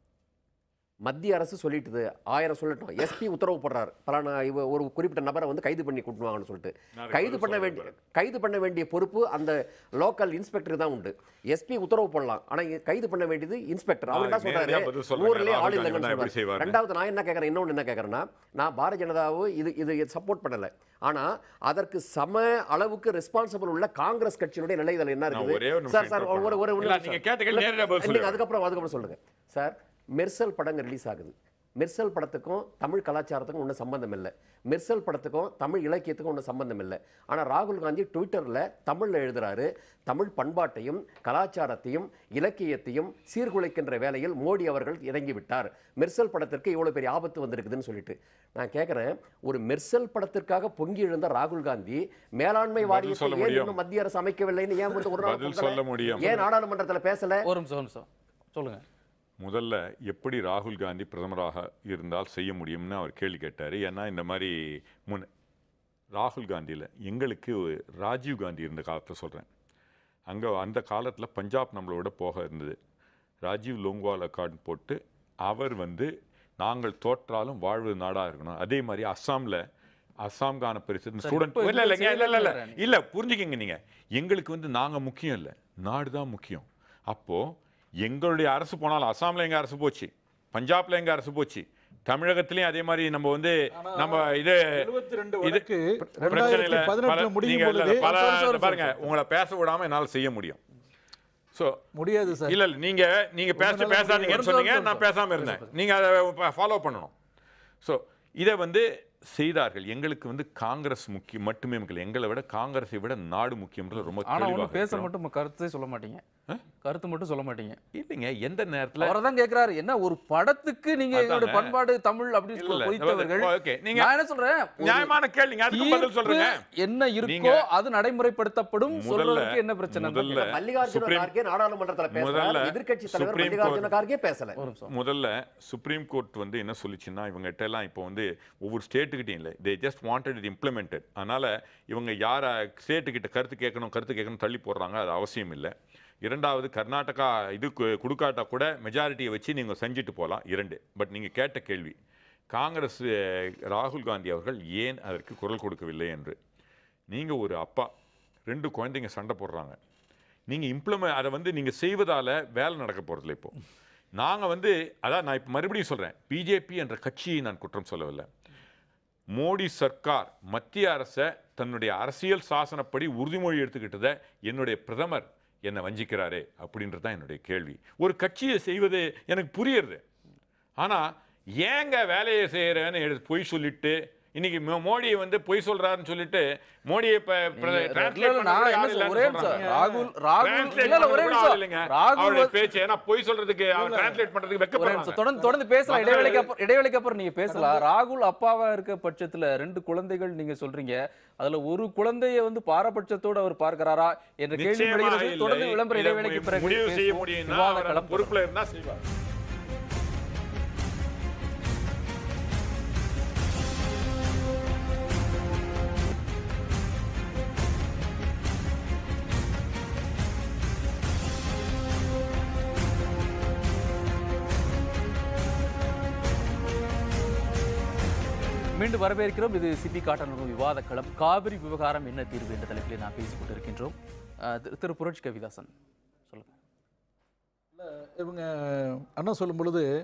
மத்திய அரசு சொல்லிட்டுது ஆயிரம் சொல்லட்டும் எஸ்பி உத்தரவு போடுறாரு பலானா இவ ஒரு குறிப்பிட்ட நபரை வந்து கைது பண்ணி கூட்டுவாங்கன்னு சொல்லிட்டு நான் கைது அதுக்கு பண்ண சொல்ல வேண்டிய கைது பண்ண வேண்டிய பொறுப்பு அந்த லோக்கல் இன்ஸ்பெக்டர் தான் உண்டு எஸ்பி உத்தரவு போடலாம் ஆனா இங்க கைது பண்ண வேண்டியது இன்ஸ்பெக்டர் அவர் என்ன நான் நேரடியா சொல்றாரு பதில் சொல்றேன். ஊர்லயே ராகுல் ஆள் காந்தி இல்லைன்னு வந்தா எப்படி சொல்றாரு செய்வாரு? ரெண்டாவது நான் என்ன கேட்குறேன் இன்னொன்று என்ன கேட்குறேன்னா நான் பாரதிய ஜனதாவை இது இது சப்போர்ட் பண்ணலை ஆனால் அதற்கு சம அளவுக்கு ரெஸ்பான்சிபிள் உள்ள காங்கிரஸ் கட்சியினுடைய நிலைகள் என்ன நான் ஒரே ஒரு இருக்குது நிமிஷம் சார் சார் interrupt ஒரு ஒரு ஒரு இல்ல, நிமிஷம். நீங்க கேட்ட கேள்வி நேரடியா பதில் நீங்க சொல்லுங்க. அதுக்கப்புறம் அதுக்கப்புறம் சொல்லுங்க சார் மெர்சல் படங்க ரிலீஸ் ஆகுது மெர்சல் படத்துக்கும் தமிழ் கலாச்சாரத்துக்கும் ஒன்றும் சம்பந்தம் இல்லை மெர்சல் படத்துக்கும் தமிழ் இலக்கியத்துக்கும் ஒன்றும் சம்பந்தம் இல்லை ஆனால் ராகுல் காந்தி ட்விட்டரில் தமிழில் எழுதுறாரு தமிழ் பண்பாட்டையும் கலாச்சாரத்தையும் இலக்கியத்தையும் சீர்குலைக்கின்ற வேலையில் மோடி அவர்கள் இறங்கி விட்டார் மெர்சல் படத்திற்கு இவ்வளோ பெரிய ஆபத்து வந்திருக்குதுன்னு சொல்லிட்டு நான் கேட்குறேன் ஒரு மெர்சல் படத்திற்காக பொங்கி எழுந்த ராகுல் காந்தி மேலாண்மை பதில் வாரியத்தை சொல்ல ஏன் முடியும். இன்னும் மத்திய அரசு அமைக்கவில்லைன்னு ஏன் வந்து ஒரு நாள் பதில் பொங்கலை? சொல்ல முடியும். ஏன் நாடாளுமன்றத்தில் பேசல ஒரு நிமிஷம் ஒரு நிமிஷம் சொல்லுங்க முதல்ல எப்படி ராகுல் காந்தி பிரதமராக இருந்தால் செய்ய முடியும்னு அவர் கேள்வி கேட்டார் ஏன்னா இந்த மாதிரி முன் ராகுல் காந்தியில் எங்களுக்கு ராஜீவ் காந்தி இருந்த காலத்தை சொல்கிறேன் அங்கே அந்த காலத்தில் பஞ்சாப் நம்மளோட போக இருந்தது ராஜீவ் லோங்வால் அக்கார்டு போட்டு அவர் வந்து நாங்கள் தோற்றாலும் வாழ்வது நாடாக இருக்கணும் அதே மாதிரி அஸ்ஸாமில் அஸ்ஸாம்கான பரிசு ஸ்டூடெண்ட் இப்போ இல்லை இல்லைங்க இல்லை இல்லை இல்லை செய்யலைங்கிறாரு. இல்லை புரிஞ்சுக்கிங்க நீங்கள் எங்களுக்கு வந்து நாங்கள் முக்கியம் இல்லை நாடு தான் முக்கியம் அப்போது எங்களுடைய அரசு போனாலும் அஸ்ஸாமில் எங்கள் அரசு போச்சு பஞ்சாப்ல எங்க அரசு போச்சு தமிழகத்திலயும் அதே மாதிரி நம்ம வந்து நம்ம இது 72 இது வழக்கு பிரச்சனை இல்ல. 2018 பல- முடியும் நீங்க இல்ல, பொழுது பல sorry, sorry, பாருங்க உங்களை பேச விடாம என்னால செய்ய முடியும் சோ முடியாது சார் இல்ல இல்ல நீங்க நீங்க பேச உங்களால பேசாதீங்கன்னு முடியாது. சொன்னீங்க ஒரு நான் நிமிஷம், பேசாம இருந்தேன் நீங்க அதை ஃபாலோ பண்ணணும் ஸோ இதை வந்து செய்தார்கள் எங்களுக்கு வந்து காங்கிரஸ் முக்கியம் மட்டுமே முக்கியம் இல்லை. எங்களை விட காங்கிரஸை விட நாடு முக்கியம்ன்றது ரொம்ப ஆனா தெளிவாக ஒன்றும் பேச இருக்கிறோம். மட்டும் கருத்தே சொல்ல மாட்டீங்க கருத்து மட்டும் சொல்ல மாட்டீங்க இல்லைங்க எந்த நேரத்துல அவரை தான் கேட்கிறாரு என்ன ஒரு படத்துக்கு நீங்க அதானே. எங்களோட பண்பாடு தமிழ் அப்படின்னு இல்ல, இல்ல, பொய்த்தவர்கள் ஓகே நீங்க நான் என்ன சொல்றேன் ஒரு நியாயமான கேள்விங்க அதுக்கு பதில் தீர்ப்பு சொல்றேங்க என்ன இருக்கோ நீங்க- அது நடைமுறைப்படுத்தப்படும் முதல்ல- சொல்றதுக்கு என்ன பிரச்சனை முதல்ல மல்லிகார்ஜுன சுப்ரீம் கார்கே நாடாளுமன்றத்துல பேசுறாரு முதல்ல எதிர்க்கட்சி தலைவர் சுப்ரீம் மல்லிகார்ஜுன கோர்ட் கார்கே பேசல ஒரு நிமிஷம் முதல்ல சுப்ரீம் கோர்ட் வந்து என்ன சொல்லிச்சுன்னா இவங்ககிட்ட எல்லாம் இப்போ வந்து ஒவ்வொரு ஸ்டேட்டுக்கிட்டையும் இல்லை தே ஜஸ்ட் வாண்டட் இது இம்ப்ளிமெண்டட் அதனால இவங்க யாரை ஸ்டேட்டுக்கிட்ட கருத்து கேட்கணும் கருத்து கேட்கணும் தள்ளி போடுறாங்க அது அவசியம் இல்லை இரண்டாவது கர்நாடகா இது கு- கொடுக்காட்டா கூட மெஜாரிட்டியை வச்சு நீங்கள் செஞ்சுட்டு போகலாம் இரண்டு பட் நீங்கள் கேட்ட கேள்வி காங்கிரஸ் அஹ், ராகுல் காந்தி அவர்கள் ஏன் அதற்கு குரல் கொடுக்கவில்லை என்று நீங்கள் ஒரு அப்பா ரெண்டு குழந்தைங்க சண்டை போடுறாங்க நீங்கள் இம்ப்ளிமெ அதை வந்து நீங்கள் செய்வதால் வேலை நடக்க போகிறதில்ல இப்போ நாங்கள் வந்து அதான் நான் இப்போ மறுபடியும் சொல்கிறேன் பிஜேபி என்ற கட்சியை நான் குற்றம் சொல்லவில்லை மோடி சர்க்கார் மத்திய அரசை தன்னுடைய அரசியல் சாசனப்படி உறுதிமொழி எடுத்துக்கிட்டதை என்னுடைய பிரதமர் என்னை வஞ்சிக்கிறாரே அப்படின்றது தான் என்னுடைய கேள்வி ஒரு கட்சியை செய்வது எனக்கு புரியுறது ஆனால் ஏங்க வேலையை செய்கிறேன்னு எடுத்து பொய் சொல்லிட்டு இன்னைக்கு மோ- மோடி வந்து பொய் சொல்றாருன்னு சொல்லிட்டு மோடியை இப்போ இல்ல, இல்ல, நான் என்ன சொல்றேன், ஒரே நிமிஷம். ராகுல் ராகுல் இல்ல இல்ல ஒரே நிமிஷம் ராகுல் அவருடைய வந்து- பேச்சு ஏன்னா பொய் சொல்றதுக்கு அவர் டிரான்ஸ்லேட் பண்றதுக்கு ஒரே வெக்கப்படுறாங்க நிமிஷம் தொடர்ந்து தொடர்ந்து பேசலாம் மக்கள் இடைவேளைக்கு அப்புறம் இடைவேளைக்கு அப்புறம் நீங்க பேசலாம் ராகுல் அப்பாவா இருக்க பட்சத்துல ரெண்டு குழந்தைகள் நீங்க சொல்றீங்க அதுல ஒரு குழந்தைய வந்து பாரபட்சத்தோட அவர் பார்க்கிறாரா என்ற கேள்வி நிச்சயமாக எழுகிறது. இல்லை. தொடர்ந்து விளம்பர இதை இடைவேளைக்கு மு- பிறகு முடிவு செய்ய பேசுவோம். முடியும்னா விவாத அவர் அந்த களம் பொறுப்புல இருந்தா செய்வார் மீண்டும் வரவேற்கிறோம் இது சிபி காட்டனுடன் விவாத களம் காவிரி விவகாரம் என்ன தீர்வு என்ற தலைப்பில் நாம் பேசிக் கொண்டிருக்கின்றோம் அஹ், திரு- திரு புரட்சி கவிதாசன் சொல்லுங்க இவங்க அண்ணா சொல்லும் பொழுது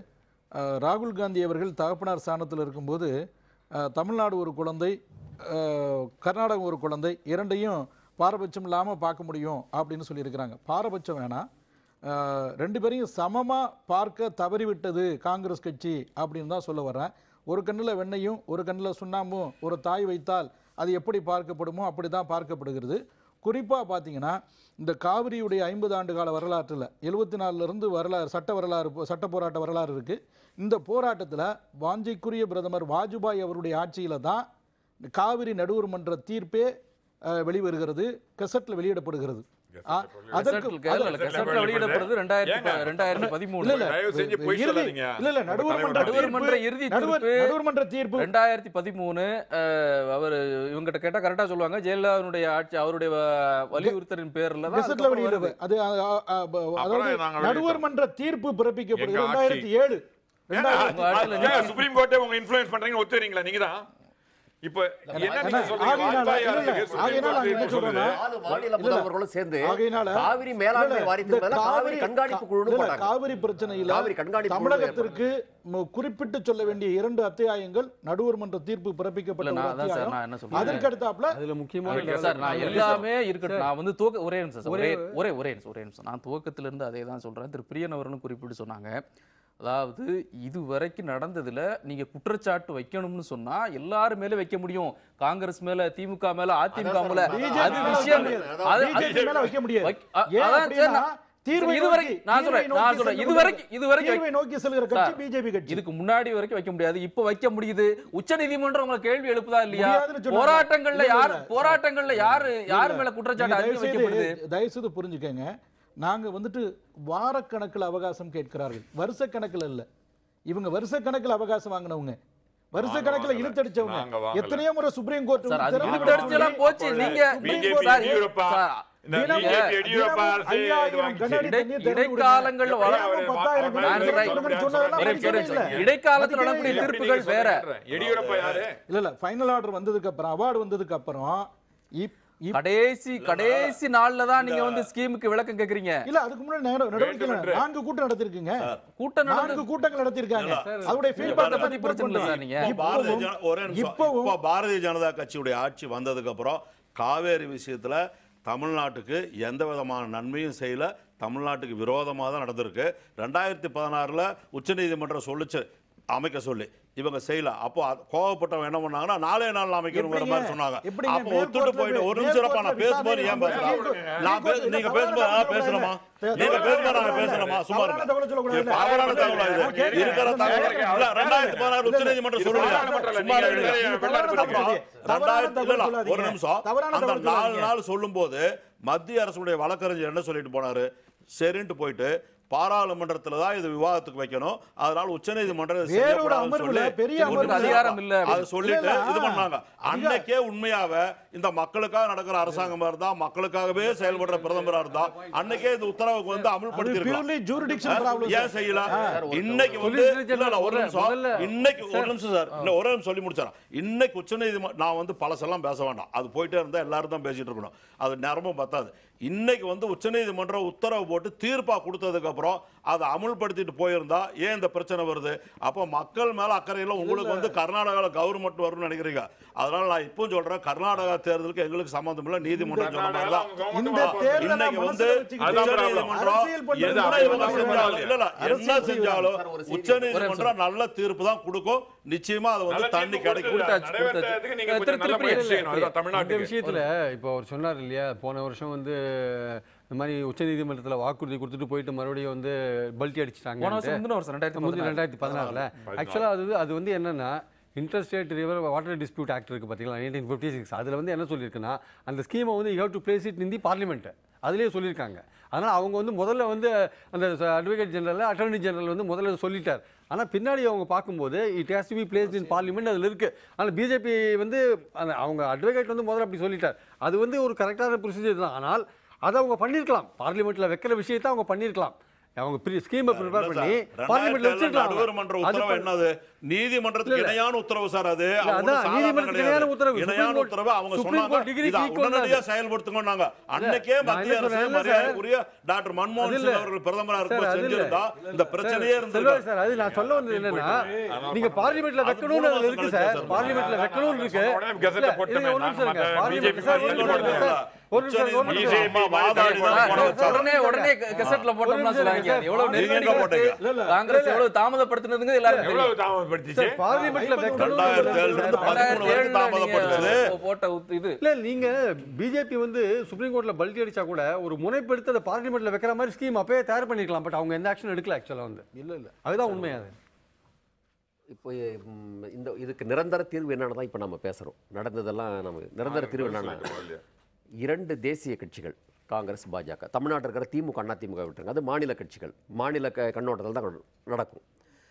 அஹ், ராகுல் காந்தி அவர்கள் தகப்பனார் ஸ்தானத்தில் இருக்கும்போது அஹ், தமிழ்நாடு ஒரு குழந்தை அஹ், கர்நாடகம் ஒரு குழந்தை இரண்டையும் பாரபட்சம் இல்லாமல் பார்க்க முடியும் அப்படின்னு சொல்லியிருக்கிறாங்க பாரபட்சம் வேணாம் அஹ், ரெண்டு பேரையும் சமமாக பார்க்க தவறிவிட்டது காங்கிரஸ் கட்சி அப்படின்னு தான் சொல்ல வர்றேன் ஒரு கண்ணில் வெண்ணையும் ஒரு கண்ணில் சுண்ணாம்பும் ஒரு தாய் வைத்தால் அது எப்படி பார்க்கப்படுமோ அப்படி தான் பார்க்கப்படுகிறது குறிப்பாக பார்த்தீங்கன்னா இந்த காவிரியுடைய ஐம்பது ஆண்டு கால வரலாற்றில் எழுபத்தி நாலுலேருந்து வரலாறு சட்ட வரலாறு போ- சட்ட போராட்ட வரலாறு இருக்குது இந்த போராட்டத்தில் வாஞ்சைக்குரிய பிரதமர் வாஜ்பாய் அவருடைய ஆட்சியில் தான் இந்த காவிரி நடுவர் மன்ற தீர்ப்பே அஹ், வெளிவருகிறது கெசட்டில் வெளியிடப்படுகிறது ஆ, அதற்கு கெசட்டில் இல்ல, இல்ல, கெசட்டில் வெளியிடப்படுறது ரெண்டாயிரத்தி ப- ரெண்டாயிரத்தி பதிமூணு இல்ல, இல்ல, தயவு செஞ்சு பொய் இறுதி- சொல்லாதீங்க. இல்ல, இல்ல, நடுவர் மன்ற நடுவர் தீர்ப்பு- மன்ற இறுதி நடுவர் தீர்ப்பு நடுவர் மன்ற தீர்ப்பு ரெண்டாயிரத்தி பதிமூணு அவர் இவங்கிட்ட கேட்டா கரெக்டா சொல்லுவாங்க ஜெயலலிதாவுடைய ஆட்சி அவருடைய வ- வலியுறுத்தலின் பேர்ல தான் கெசட்ல அதுக்கப்புறம் வெளியிடுது வருது. அது அ, அ, அ, ப- அதாவது நாங்க நடுவர் மன்ற தீர்ப்பு பிறப்பிக்கப்படுகிறது எங்க ஆட்சி. ரெண்டாயிரத்தி ஏழு ரெண்டாயிரத்தி உங்க ஆட்சியில ஏங்க, நீங்க- சுப்ரீம் கோர்ட்டே உங்க இன்ஃப்ளூயன்ஸ் பண்றீங்க ஒத்துறீங்களா நீங்க தான் இப்ப என்ன நீங்க ஆனா, சொல்றீங்க ஆகையினால- வாஜ்பாய் இல்ல, இல்ல, அரசுக்கு சுப்ரீம் ஆகையினால கோர்ட் நான் என்ன தீர்ப்பு சொல்லுது. சொல்றேன்னா, நாலு மாநில இல்ல, முதல்வர்களும் சேர்ந்து ஆகையினால காவிரி மேலாண்மை இல்ல, வாரியத்துக்கு இந்த மேல காவிரி கண்காணிப்பு குழுன்னு இல்ல, போட்டாங்க காவிரி பிரச்சனையில காவிரி கண்காணிப்பு குழு தமிழகத்திற்கு மு- குறிப்பிட்டு சொல்ல வேண்டிய இரண்டு அத்தியாயங்கள் நடுவர் மன்ற தீர்ப்பு இல்ல, பிறப்பிக்கப்பட்ட ஒரு நான் அதான் சார் அத்தியாயம் நான் என்ன சொல்றேன் அதற்கு அடுத்தாப்புல அதில் முக்கியமான இல்ல சார் நான் எல்லாமே இருக்கட்டும் நான் வந்து துவக்க ஒரே நிமிஷம் சார் ஒரே ஒரே ஒரே நிமிஷம் ஒரே நிமிஷம் நான் துவக்கத்துல இருந்து அதே தான் சொல்றேன் திரு பிரியன் அவர்களும் குறிப்பிட்டு சொன்னாங்க அதாவது இது வரைக்கும் நடந்ததுல நீங்க குற்றச்சாட்டு வைக்கணும்னு சொன்னா எல்லாரும் மேல வைக்க முடியும் காங்கிரஸ் மேல திமுக மேல அதிமுக அதான் மேல சார், BJP அது மேல விஷயம் வைக்க முடியாது. அது- BJP மேல வைக்க முடியாது வைக்க- அ- ஏன் அதான் அப்படின்னா, சரி, நான்- தீர்வை இது வரைக்கும் நோக்கி- நான் சொல்றேன் தீர்வை நான் நோக்கி சொல்றேன் இது செல்லுகிற- வரைக்கும் இது வரைக்கும் தீர்வை நோக்கி செல்கிற கட்சி சார், பிஜேபி கட்சி இதுக்கு முன்னாடி வரைக்கும் வைக்க முடியாது இப்போ வைக்க முடியுது உச்ச நீதிமன்றம் உங்களை கேள்வி எழுப்புதா இல்லையா முடியாதுன்னு சொன்னாங்க. போராட்டங்கள்ல இல்ல, யார் இல்ல. போராட்டங்கள்ல யாரு யார் மேல நீங்க குற்றச்சாட்டு தயவு அதிகம் செய்து- வைக்கப்படுது தயவு செய்து புரிஞ்சுக்கங்க நாங்க வந்துட்டு வாரக்கணக்கில் அவகாசம் கேட்கிறார்கள் வருஷ கணக்குல இல்ல இவங்க வருஷ கணக்குல அவகாசம் வாங்கினவங்க வருஷ நாங்க கணக்குல வாங்கல. இழுத்தடிச்சவங்க நாங்க வாங்கல. எத்தனையோ முறை சுப்ரீம் கோர்ட் சார் அது திறந்து இழுத்தடிச்சு விட எல்லாம் போச்சு சொல்லி- நீங்க பிஜேபி சார், எடியூரப்பா சார், இந்த தினமும் பிஜேபி எடியூரப்பா தினமும் அரசு இது ஐயாயிரம் வாங்கிச்சு. கண்ணாடி இடை- தண்ணீர் திறந்து விடுங்க. இடைக்காலங்கள்ல வர- தினமும் பத்தாயிரம் நான் கண்ணாடி சொல்றேன், திறந்து விடுங்கன்னு சொன்னதெல்லாம் ஒரே மதிக்கவே நிமிஷம். இல்லை. இடைக்காலத்துல மதிக்கவே நடக்கக்கூடிய இல்லை. எப்படி தீர்ப்புகள் நீங்க வேற சொல்றீங்க? எடியூரப்பா யாரு இல்ல இல்ல ஃபைனல் ஆர்டர் வந்ததுக்கு அப்புறம் அவார்டு வந்ததுக்கு அப்புறம் இப்- இப்- கடைசி கடைசி நாள்ல தான் நீங்க வந்து ஸ்கீமுக்கு விளக்கம் கேக்குறீங்க இல்ல அதுக்கு முன்னாடி நட- நடவடிக்கை வேண்டும் நான்கு கூட்டம் நடத்திருக்கீங்க கூட்டம் நடந்து நான்கு கூட்டங்கள் நடத்திருக்காங்க சார், அவருடைய அதை feedback பத்தி report பிரச்சனை இல்லை பண்றோம். சார் நீங்க இப்போ பாரதிய இப்பவும் ஜன- ஒரே நிமிஷம் இப்பவும் இப்போ பாரதிய ஜனதா கட்சியுடைய ஆட்சி வந்ததுக்கு அப்புறம் காவேரி விஷயத்துல தமிழ்நாட்டுக்கு எந்த விதமான நன்மையும் செய்யல தமிழ்நாட்டுக்கு விரோதமாக தான் நடந்திருக்கு ரெண்டாயிரத்தி பதினாறுல உச்சநீதிமன்றம் சொல்லுச்சு அமைக்க சொல்லி இவங்க செய்யல அப்போ அது- கோவப்பட்டவங்க என்ன பண்ணாங்கன்னா நாலே நாள் அமைக்கணுங்கிற எப்படிங்க? மாதிரி சொன்னாங்க எப்படிங்க? அப்போ ஒத்துட்டு மேற்கோர்ட்ல போயிட்டு ஒரு போய்- நிமிஷம் இருப்பா, நான் மேற்கோர்ட்ல பேசும்போது ஏன் விசாரணை பேசுறேன் நான் பே- மேற்கோர்ட்ல நீங்க தவறான பேசும்போது நான் தகவல் பேசுறேமா சொல்லக்கூடாது. நீங்க தவறான பேசும்போது நான் தகவல் பேசுறேமா சும்மா தவறான இருங்க. தகவல் சொல்லக்கூடாது. இது தவறான தகவலா இது? நான் கேட்கிறேன். இருக்கிற இல்ல, தகவல் இல்ல, இல்ல, ரெண்டாயிரத்தி பதினாறு உச்சநீதிமன்றம் சொல்லுங்க பாராளுமன்றத்துல சும்மா நீங்க இருங்க. வெளியே வெள்ளாட்டு தவறான போறீங்க. தகவல் ரெண்டாயிரத்தி இல்ல, இல்ல, சொல்லாதீங்க. ஒரு நிமிஷம் தவறான அந்த தகவல் நாலு சொல்லாதீங்க. நாள் சொல்லும்போது மத்திய அரசுடைய வழக்கறிஞர் என்ன சொல்லிட்டு போனாரு சரின்ட்டு போயிட்டு பாராளுமன்றத்துல தான் இது விவாதத்துக்கு வைக்கணும் அதனால உச்சநீதிமன்றம் இதை வேற ஒரு செய்யக்கூடாதுன்னு அமர்வுல சொல்லி பெரிய ஒரு அமர்வுல நிமிஷம் அதிகாரம் இல்ல அதை அப்படின்னு. சொல்லிட்டு இல்ல, இல்ல. இது பண்ணாங்க அதிகாரம். அன்னைக்கே உண்மையாவே இந்த மக்களுக்காக நடக்கிற அரசாங்கமா இருந்தா மக்களுக்காகவே செயல்படுற பிரதமரா இருந்தா அன்னைக்கே இந்த உத்தரவுக்கு வந்து அமல்படுத்தி purely jurisdiction problem, ஏன் sir. செய்யல சார், ஒரு- இன்னைக்கு வந்து Solicitor இல்ல, இல்ல, ஒரு முதல்ல- நிமிஷம் முதல்ல- இன்னைக்கு ஒரு நிமிஷம் சார் இல்ல ஒரே நிமிஷம் சொல்லி முடிச்சாரா இன்னைக்கு உச்சநீதிமன்றம் நான் வந்து பழசெல்லாம் பேச வேண்டாம் அது போயிட்டே இருந்தா எல்லாரும் தான் பேசிட்டு இருக்கணும் அது நேரமும் பத்தாது இன்னைக்கு வந்து உச்சநீதிமன்றம் உத்தரவு போட்டு தீர்ப்பா கொடுத்ததுக்கு அப்புறம் அதை அமுல்படுத்திட்டு போயிருந்தா ஏன் இந்த பிரச்சனை வருது அப்போ மக்கள் மேல அக்கறையில் உங்களுக்கு வந்து கர்நாடகாவில் கவர்மெண்ட் வரும்னு நினைக்கிறீங்க அதனால நான் இப்போ சொல்றேன் கர்நாடகா தேர்தலுக்கு எங்களுக்கு சம்பந்தம் இல்லை நீதிமன்றம் சொன்ன மாதிரி தான் இந்த தேர்தலை இன்னைக்கு வந்து மனசுல வச்சுக்கிட்டு அதான் உச்சநீதிமன்றம் அரசியல் பண்றது என்ன அப்படி இவங்க ஒண்ணும் செஞ்சாலும் இல்ல இல்ல என்ன அரசியல் செஞ்சாலும் சார், ஒரு செய்தி. உச்சநீதிமன்றம் நல்ல தீர்ப்பு தான் கொடுக்கும் நிச்சயமா அது வந்து தண்ணி கிடைக்கும் கொடுத்தாச்சு, நிறைவேற்றுறதுக்கு நீங்க கொடுத்தாச்சு. கொஞ்சம் நல்ல திருப்பி முயற்சி இல்ல, செய்யணும் அதுதான் இந்த தமிழ்நாட்டுக்கு விஷயத்துல இப்போ அவர் சொன்னார் இல்லையா போன வருஷம் வந்து இந்த மாதிரி உச்சநீதிமன்றத்துல வாக்குறுதி கொடுத்துட்டு போயிட்டு மறுபடியும் வந்து பல்ட்டி அடிச்சிட்டாங்க போன வருஷம் முந்தின வருஷம் ரெண்டாயிரத்தி முந்தி பதினாறு. ரெண்டாயிரத்தி பதினாறுல ஆக்சுவலாக அது அது வந்து என்னன்னா interstate river water dispute act இருக்குது பார்த்தீங்களா நைன்டீன் ஃபிஃப்டி சிக்ஸ் அதில் வந்து என்ன சொல்லியிருக்குன்னா அந்த ஸ்கீமை வந்து you have to place it in the parliament அதிலே சொல்லியிருக்காங்க அதனால் அவங்க வந்து முதல்ல வந்து அந்த அட்வொகேட் ஜெனரல் அட்டர்னி ஜெனரல் வந்து முதல்ல சொல்லிட்டார் ஆனால் பின்னாடி அவங்க பார்க்கும்போது it has to be placed in parliament அதில் இருக்குது ஆனால் பிஜேபி வந்து அந்த அவங்க அட்வொகேட் வந்து முதல்ல அப்படி சொல்லிட்டார் அது வந்து ஒரு கரெக்டான ப்ரொசீஜர் தான் ஆனால் அதை அவங்க பண்ணியிருக்கலாம் பார்லிமெண்ட்டில் வைக்கிற விஷயத்தை அவங்க பண்ணியிருக்கலாம் அவங்க ஸ்கீமை ப்ரிப்பேர் இல்ல பண்ணி சார், பார்லிமெண்ட்ல 2007 வச்சிருக்கலாம் நடுவர் மன்ற அது உத்தரவு ப- என்னது நீதிமன்றத்துக்கு இல்ல, இல்ல. இணையான உத்தரவு சார் அது இல்ல, அவங்க ஒண்ணும் அதான் சாதாரண நீதிமன்றத்துக்கு கிடையாது. இணையான உத்தரவு. இணையான சுப்ரீம் கோர்ட் உத்தரவு அவங்க சுப்ரீம் சொன்னாங்க கோர்ட் டிகிரி இதை equal உடனடியா தான். செயல்படுத்துங்கன்னாங்க அன்னைக்கே நான் மத்திய என்ன அரசு சொல்றேன், இல்ல மரியாதைக்குரிய டாக்டர் மன்மோகன் அது சிங் இல்ல. அவர்கள் பிரதமரா சார், இருக்கும்போது அது இல்ல. செஞ்சிருந்தா இந்த பிரச்சனையே செல்வராஜ் இருந்திருக்காது சார் அது நான் சொல்ல வந்தது என்னன்னா நீங்க பார்லிமெண்ட்ல அது வைக்கணும்னு மூணு அதுல இருக்கு மாசம் சார் கழிச்சு பார்லிமெண்ட்ல சார். வைக்கணும்னு இருக்கு சொன்ன உடனே கெசெட்ல இல்ல, போட்டோமே. இருங்க, ஒரு நிமிஷம் இருங்க. நாங்க பார்லிமெண்ட் BJP சார், ஒரு நிமிஷம் போட்டோமே. இருங்க சார். ஒரு நிமிஷம் இருங்க, ஒரு நிமிஷம் BJP இருங்க. வாதாடி தான் சார், போனோம் சார். உடனே உடனே கெசட்ல போட்டோம்னா சொல்லுவாங்க அது எவ்வளவு நீங்க நெருக்கடி எங்க போட்டீங்க? கொடுத்து காங்கிரஸ் எவ்வளவு தாமதப்படுத்தினதுங்க எல்லாரும் தெரியும். எவ்வளவு தாமதப்படுத்திச்சு சார், பார்லிமெண்ட்ல வைக்கணும்னு ரெண்டாயிரத்தி ஏழுல இருந்து பதிமூணு ரெண்டாயிரத்தி வரைக்கும் ஏழுல தாமதப்படுத்துது நீங்க போட்ட உத்- இது இல்ல நீங்க பிஜேபி வந்து சுப்ரீம் கோர்ட்ல பல்டி அடிச்சா கூட ஒரு முனைப்பெடுத்து அதை பார்லிமெண்ட்ல வைக்கிற மாதிரி ஸ்கீம் அப்பவே தயார் பண்ணிருக்கலாம் பட் அவங்க எந்த ஆக்ஷன் எடுக்கல ஆக்சுவலா வந்து இல்ல இல்ல அதுதான் உண்மை அது இப்போ ம், இந்த இதுக்கு நிரந்தர தீர்வு என்னன்னு தான் இப்போ நம்ம பேசுகிறோம் நடந்ததெல்லாம் நம்ம நிரந்தர தீர்வு என்னன்னா இரண்டு தேசிய கட்சிகள் காங்கிரஸ் பாஜக தமிழ்நாட்டில் இருக்கிற திமுக அண்ணா திமுக விட்டுருங்க அது மாநில கட்சிகள் மாநில க கண்ணோட்டத்தில் தான் நடக்கும்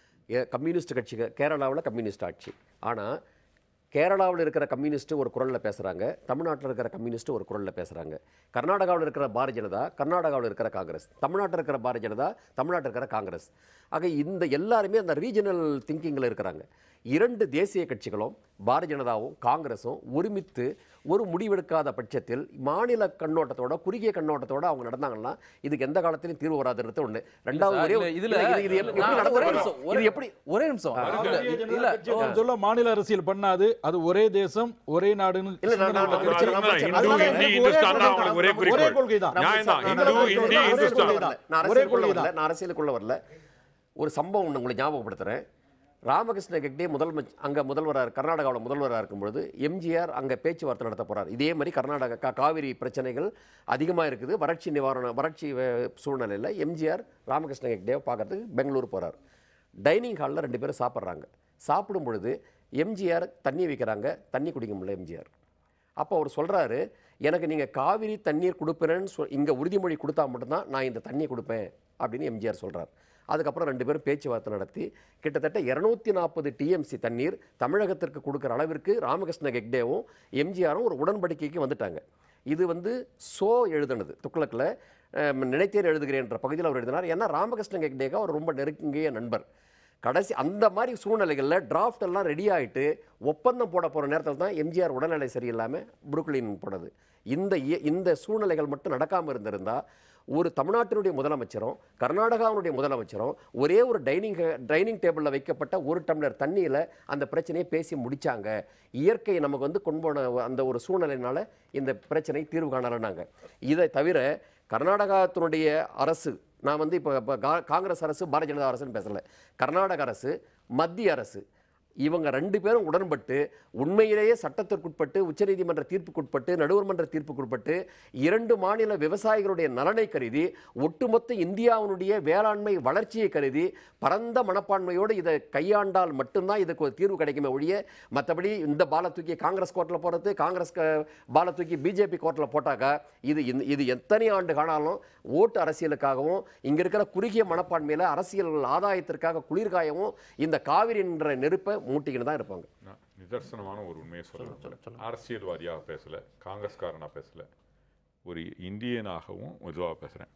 ஏ கம்யூனிஸ்ட் கட்சிகள் கேரளாவில் கம்யூனிஸ்ட் ஆட்சி ஆனால் கேரளாவில் இருக்கிற கம்யூனிஸ்ட் ஒரு குரலில் பேசுகிறாங்க தமிழ்நாட்டில் இருக்கிற கம்யூனிஸ்ட் ஒரு குரலில் பேசுகிறாங்க கர்நாடகாவில் இருக்கிற பாரதிய ஜனதா கர்நாடகாவில் இருக்கிற காங்கிரஸ் தமிழ்நாட்டில் இருக்கிற பாரதிய ஜனதா தமிழ்நாட்டில் இருக்கிற காங்கிரஸ் ஆக இந்த எல்லாருமே அந்த ரீஜனல் திங்கிங்கில் இருக்கிறாங்க இரண்டு தேசிய கட்சிகளும் பாரதிய ஜனதாவும் காங்கிரஸும் ஒருமித்து ஒரு முடிவெடுக்காத பட்சத்தில் மாநில கண்ணோட்டத்தோட குறுகிய கண்ணோட்டத்தோட அவங்க நடந்தாங்கன்னா இதுக்கு எந்த காலத்திலும் தீர்வு வராதுன்றது ஒன்று ரெண்டாவது சார், ஒரே இல்ல, இதுல இல்ல, இது- இது எப்படி நான் நடந்தது? ஒரே நிமிஷம், இது ஒரே- எப்படி ஒரே நிமிஷம் இல்ல, இல்ல அவர் சொல்ல மாநில அரசியல் பண்ணாது அது ஒரே தேசம் ஒரே நாடுன்னு இல்ல, நான் நான் சிந்தனை உள்ள நான் கட்சி. நான் இந்து அதனால இந்தி எனக்கு ஒரே இந்துஸ்தான் தான் கொள்கை அவங்களுக்கு ஒரே தான். ஒரே குறிக்கோள் கொள்கை தான் நியாயம் தான் நான் இந்து நான் இந்தி நான் இந்துஸ்தான் அரசியலுக்குள்ள வரல. நான் ஒரே அரசியலுக்குள்ள கொள்கை வரல. நான் அரசியலுக்குள்ள வரல ஒரு சம்பவம் ஒன்று உங்களுக்கு ஞாபகப்படுத்துறேன் ராமகிருஷ்ண ஹெக்டே முதல்வர் அங்கே முதல்வராக கர்நாடகாவில் முதல்வராக இருக்கும்பொழுது எம்ஜிஆர் அங்கே பேச்சுவார்த்தை நடத்த போறார் இதே மாதிரி கர்நாடகா கா- காவிரி பிரச்சனைகள் அதிகமாக இருக்குது வறட்சி நிவாரண வறட்சி சூழ்நிலையில் எம்ஜிஆர் ராமகிருஷ்ண ஹெக்டேவை பார்க்கறதுக்கு பெங்களூர் போறார் டைனிங் ஹாலில் ரெண்டு பேரும் சாப்பிட்றாங்க சாப்பிடும் பொழுது எம்ஜிஆர் தண்ணி வைக்கிறாங்க தண்ணி குடிக்க முடியல எம்ஜிஆர் அப்போ அவர் சொல்றாரு எனக்கு நீங்கள் காவிரி தண்ணீர் கொடுப்பேன்னு சொ இங்கே உறுதிமொழி கொடுத்தா மட்டும்தான் நான் இந்த தண்ணி கொடுப்பேன் அப்படின்னு எம்ஜிஆர் சொல்றார் அதுக்கப்புறம் ரெண்டு பேரும் பேச்சுவார்த்தை நடத்தி கிட்டத்தட்ட இரநூத்தி நாற்பது டிஎம்சி தண்ணீர் தமிழகத்திற்கு கொடுக்குற அளவிற்கு ராமகிருஷ்ண ஹெக்டேவும் எம்ஜிஆரும் ஒரு உடன்படிக்கைக்கு வந்துட்டாங்க இது வந்து சோ எழுதுனது துக்ளக்கில் நினைத்தேர் எழுதுகிறேன்ற பகுதியில் அவர் எழுதினார் ஏன்னா ராமகிருஷ்ண ஹெக்டேக்கு அவர் ரொம்ப நெருங்கிய நண்பர் கடைசி அந்த மாதிரி சூழ்நிலைகளில் டிராஃப்ட் எல்லாம் ரெடி ஆயிட்டு ஒப்பந்தம் போட போகிற நேரத்தில் தான் எம்ஜிஆர் உடல்நிலை சரியில்லாமல் புருக்லின் போனது இந்த இய- இந்த சூழ்நிலைகள் மட்டும் நடக்காமல் இருந்திருந்தா ஒரு தமிழ்நாட்டினுடைய முதலமைச்சரும் கர்நாடகாவினுடைய முதலமைச்சரும் ஒரே ஒரு டைனிங் டைனிங் டேபிளில் வைக்கப்பட்ட ஒரு டம்ளர் தண்ணியில் அந்த பிரச்சனையை பேசி முடிச்சாங்க இயற்கை நமக்கு வந்து கொண்டு போன அந்த ஒரு சூழ்நிலையினால இந்த பிரச்சனை தீர்வு காணலைன்னாங்க இதை தவிர கர்நாடகத்தினுடைய அரசு நான் வந்து இப்போ இப்போ கா- காங்கிரஸ் அரசு பாரதிய ஜனதா அரசுன்னு பேசல கர்நாடக அரசு மத்திய அரசு இவங்க ரெண்டு பேரும் உடன்பட்டு உண்மையிலேயே சட்டத்திற்குட்பட்டு உச்சநீதிமன்ற தீர்ப்புக்குட்பட்டு நடுவர் மன்ற தீர்ப்புக்குட்பட்டு இரண்டு மாநில விவசாயிகளுடைய நலனை கருதி ஒட்டுமொத்த இந்தியாவினுடைய வேளாண்மை வளர்ச்சியை கருதி பரந்த மனப்பான்மையோடு இதை கையாண்டால் மட்டும்தான் இதுக்கு ஒரு தீர்வு கிடைக்குமே ஒழிய மற்றபடி இந்த பாலை தூக்கி காங்கிரஸ் கோர்ட்டில் போகிறது காங்கிரஸ் க- பாலை தூக்கி பிஜேபி கோர்ட்டில் போட்டாக்கா இது இந்த- இது எத்தனை ஆண்டு காணாலும் ஓட்டு அரசியலுக்காகவும் இங்கே இருக்கிற குறுகிய மனப்பான்மையில் அரசியல் ஆதாயத்திற்காக குளிர்காயவும் இந்த காவிரி என்ற நெருப்பை மூட்டிக்கிட்டு தான் இருப்பாங்க நான் நிதர்சனமான ஒரு உண்மையை சொல்ல அரசியல்வாதியாக பேசல காங்கிரஸ்காரனாக பேசல ஒரு இந்தியனாகவும் இதுவாக பேசுகிறேன்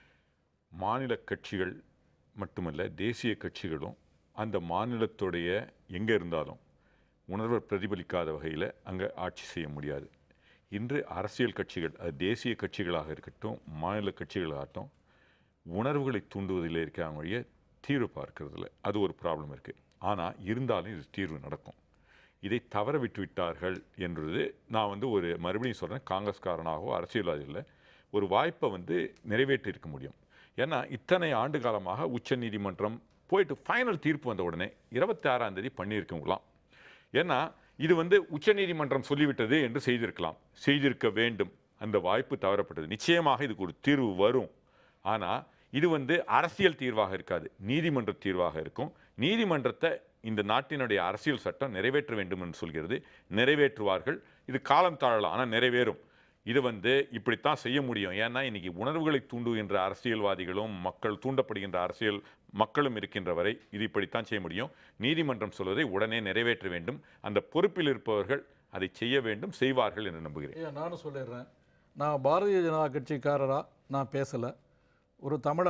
மாநில கட்சிகள் மட்டுமல்ல தேசிய கட்சிகளும் அந்த மாநிலத்துடைய எங்கே இருந்தாலும் உணர்வை பிரதிபலிக்காத வகையில் அங்கே ஆட்சி செய்ய முடியாது இன்று அரசியல் கட்சிகள் அது தேசிய கட்சிகளாக இருக்கட்டும் மாநில கட்சிகளாகட்டும் உணர்வுகளை தூண்டுவதில் இருக்காங்க வழிய தீர்வு பார்க்கறதில்ல அது ஒரு ப்ராப்ளம் இருக்குது ஆனால் இருந்தாலும் இது தீர்வு நடக்கும் இதை தவற விட்டு விட்டார்கள் என்றது நான் வந்து ஒரு மறுபடியும் சொல்கிறேன் காங்கிரஸ்காரனாகவோ அரசியல்வாதி இல்லை ஒரு வாய்ப்பை வந்து நிறைவேற்றி இருக்க முடியும் ஏன்னா இத்தனை ஆண்டு காலமாக உச்சநீதிமன்றம் போயிட்டு ஃபைனல் தீர்ப்பு வந்த உடனே இருபத்தி ஆறாம் தேதி பண்ணியிருக்கலாம் ஏன்னா இது வந்து உச்சநீதிமன்றம் சொல்லிவிட்டது என்று செய்திருக்கலாம் செய்திருக்க வேண்டும் அந்த வாய்ப்பு தவறப்பட்டது நிச்சயமாக இதுக்கு ஒரு தீர்வு வரும் ஆனால் இது வந்து அரசியல் தீர்வாக இருக்காது நீதிமன்ற தீர்வாக இருக்கும் நீதிமன்றத்தை இந்த நாட்டினுடைய அரசியல் சட்டம் நிறைவேற்ற வேண்டும் என்று சொல்கிறது நிறைவேற்றுவார்கள் இது காலம் தாழலாம் ஆனால் நிறைவேறும் இது வந்து இப்படித்தான் செய்ய முடியும் ஏன்னா இன்னைக்கு உணர்வுகளை தூண்டுகின்ற அரசியல்வாதிகளும் மக்கள் தூண்டப்படுகின்ற அரசியல் மக்களும் இருக்கின்ற வரை இது இப்படித்தான் செய்ய முடியும் நீதிமன்றம் சொல்வதை உடனே நிறைவேற்ற வேண்டும் அந்த பொறுப்பில் இருப்பவர்கள் அதை செய்ய வேண்டும் செய்வார்கள் என்று நம்புகிறேன் ஐயா நானும் சொல்லிடுறேன் நான் பாரதிய ஜனதா கட்சிக்காரரா நான் பேசலை ஒரு தமிழனா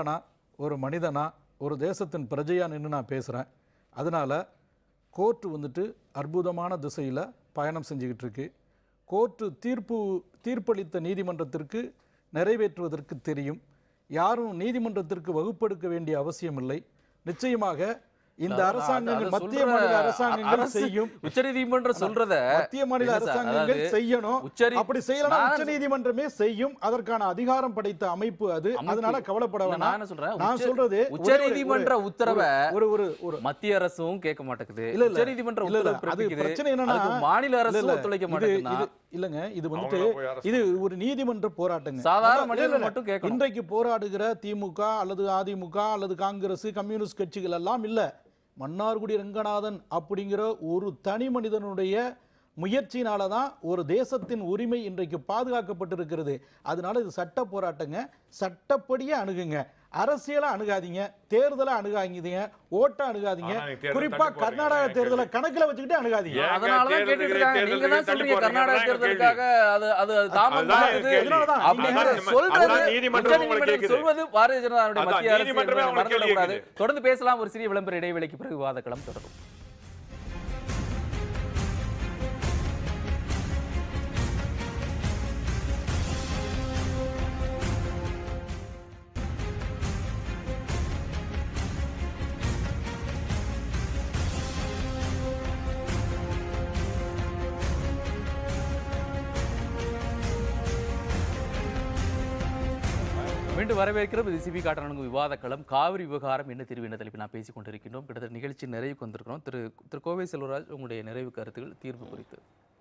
ஒரு மனிதனா ஒரு தேசத்தின் பிரஜையா நின்று நான் பேசுகிறேன் அதனால் கோர்ட்டு வந்துட்டு அற்புதமான திசையில் பயணம் செஞ்சுக்கிட்டு இருக்கு கோர்ட்டு தீர்ப்பு தீர்ப்பளித்த நீதிமன்றத்திற்கு நிறைவேற்றுவதற்கு தெரியும் யாரும் நீதிமன்றத்திற்கு வகுப்பெடுக்க வேண்டிய அவசியமில்லை நிச்சயமாக இந்த அதான் அரசாங்கங்கள் அதை மத்திய சொல்ற மாநில அரசாங்கங்கள் அரசு- செய்யும் உச்சநீதிமன்றம் சொல்றத மத்திய மாநில இல்ல சார், அரசாங்கங்கள் அதாவது செய்யணும் உச்சநீ- அப்படி செய்யலாம் நான் உச்ச நீதிமன்றமே செய்யும் அதற்கான அதிகாரம் படைத்த அமைப்பு அது அமைப்பு- அதனால கவலைப்பட இல்ல, வேணாம் நான் என்ன சொல்றேன் நான் உச்ச- சொல்றது ஒரே ஒரு- உச்சநீதிமன்ற ஒரு- உத்தரவை ஒரு ஒரு ஒரு மத்திய அரசும் கேட்க மாட்டேங்குது இல்ல, இல்ல. உச்சநீதிமன்ற இல்ல, இல்ல. உத்தரவு அது பிறப்பிக்குது பிரச்சனை என்னன்னா அதுக்கு மாநில இல்ல, அரசும் இல்ல. ஒத்துழைக்க இது- மாட்டேங்குதுன்னா இது- இல்லங்க இது வந்துட்டு அவங்கள போய் அரசு இது ஒரு நீதிமன்ற போராட்டங்க சாதாரண அதான் இல்ல, மனிதர்கள் இல்ல. மட்டும் கேட்கணும். இன்றைக்கு போராடுகிற திமுக அல்லது அதிமுக அல்லது காங்கிரஸ் கம்யூனிஸ்ட் கட்சிகள் எல்லாம் இல்ல மன்னார்குடி ரங்கநாதன் அப்படிங்கிற ஒரு தனி மனிதனுடைய முயற்சியினால தான் ஒரு தேசத்தின் உரிமை இன்றைக்கு பாதுகாக்கப்பட்டிருக்கிறது அதனால இது சட்ட போராட்டங்க சட்டப்படியே அணுகுங்க அரசியலை அணுகாதீங்க தேர்தலை அணுகாதீங்க ஓட்ட அணுகாதீங்க ஆனா நீங்க தேர்தல் குறிப்பா தள்ளி போடுறீங்க. கர்நாடக அதான் தேர்தலை கேள்வி. கணக்குல வச்சுக்கிட்டு அணுகாதீங்க ஏங்க அதனாலதான் தேர்தலுக்கு கேட்டுட்டு இருக்காங்க தேர்தலுக்கு நீங்க தான் தள்ளி சொல்றீங்க போடுறீங்க. கர்நாடக அதான் எங்க தேர்தலுக்காக அது அது அது தாமதம் அதுதான் ஆகுது எங்க கேள்வி. அதனாலதான் அப்படி நீங்க அதுதான் நம்ம- சொல்றது அதுதான் நீதிமன்றம் உங்களுக்கு உச்சநீதிமன்றம் கேக்குது. சொல்வது பாரதிய ஜனதாவுடைய அதான் மத்திய அரசு நீதிமன்றமே என்பதை உங்களுக்கு கேள்வி மறந்துவிடக்கூடாது கேக்குது. தொடர்ந்து பேசலாம் ஒரு சிறிய விளம்பர இடைவேளைக்கு பிறகு விவாதக்களம் தொடரும் மீண்டும் வரவேற்கிறோம் இது சிபி காட்டணங்கு விவாதக்களம் காவிரி விவகாரம் என்ன தீர்வு என்ற தலைப்பில் நான் பேசிக் கொண்டிருக்கின்றோம் கிட்டத்தட்ட நிகழ்ச்சி நிறைவுக்கு வந்திருக்கிறோம் திரு திரு கோவை செல்வராஜ் உங்களுடைய நிறைவு கருத்துக்கள் தீர்வு குறித்து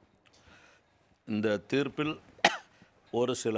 இந்த தீர்ப்பில் ஒரு சில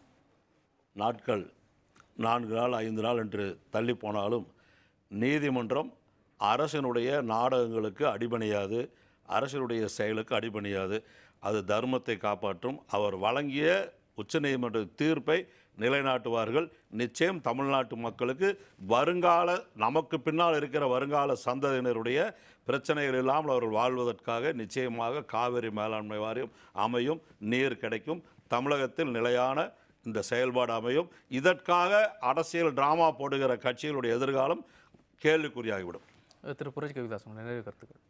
நாட்கள் நான்கு நாள் ஐந்து நாள் என்று தள்ளி போனாலும் நீதிமன்றம் அரசினுடைய நாடகங்களுக்கு அடிபணியாது அரசினுடைய செயலுக்கு அடிபணியாது அது தர்மத்தை காப்பாற்றும் அவர் வழங்கிய உச்சநீதிமன்ற தீர்ப்பை நிலைநாட்டுவார்கள் நிச்சயம் தமிழ்நாட்டு மக்களுக்கு வருங்கால நமக்கு பின்னால் இருக்கிற வருங்கால சந்ததியினருடைய பிரச்சனைகள் இல்லாமல் அவர்கள் வாழ்வதற்காக நிச்சயமாக காவிரி மேலாண்மை வாரியம் அமையும் நீர் கிடைக்கும் தமிழகத்தில் நிலையான இந்த செயல்பாடு அமையும் இதற்காக அரசியல் டிராமா போடுகிற கட்சிகளுடைய எதிர்காலம் கேள்விக்குறியாகிவிடும் திரு புரட்சி கவிதாஸ் உங்களுடைய நிறைவு கருத்துக்கள்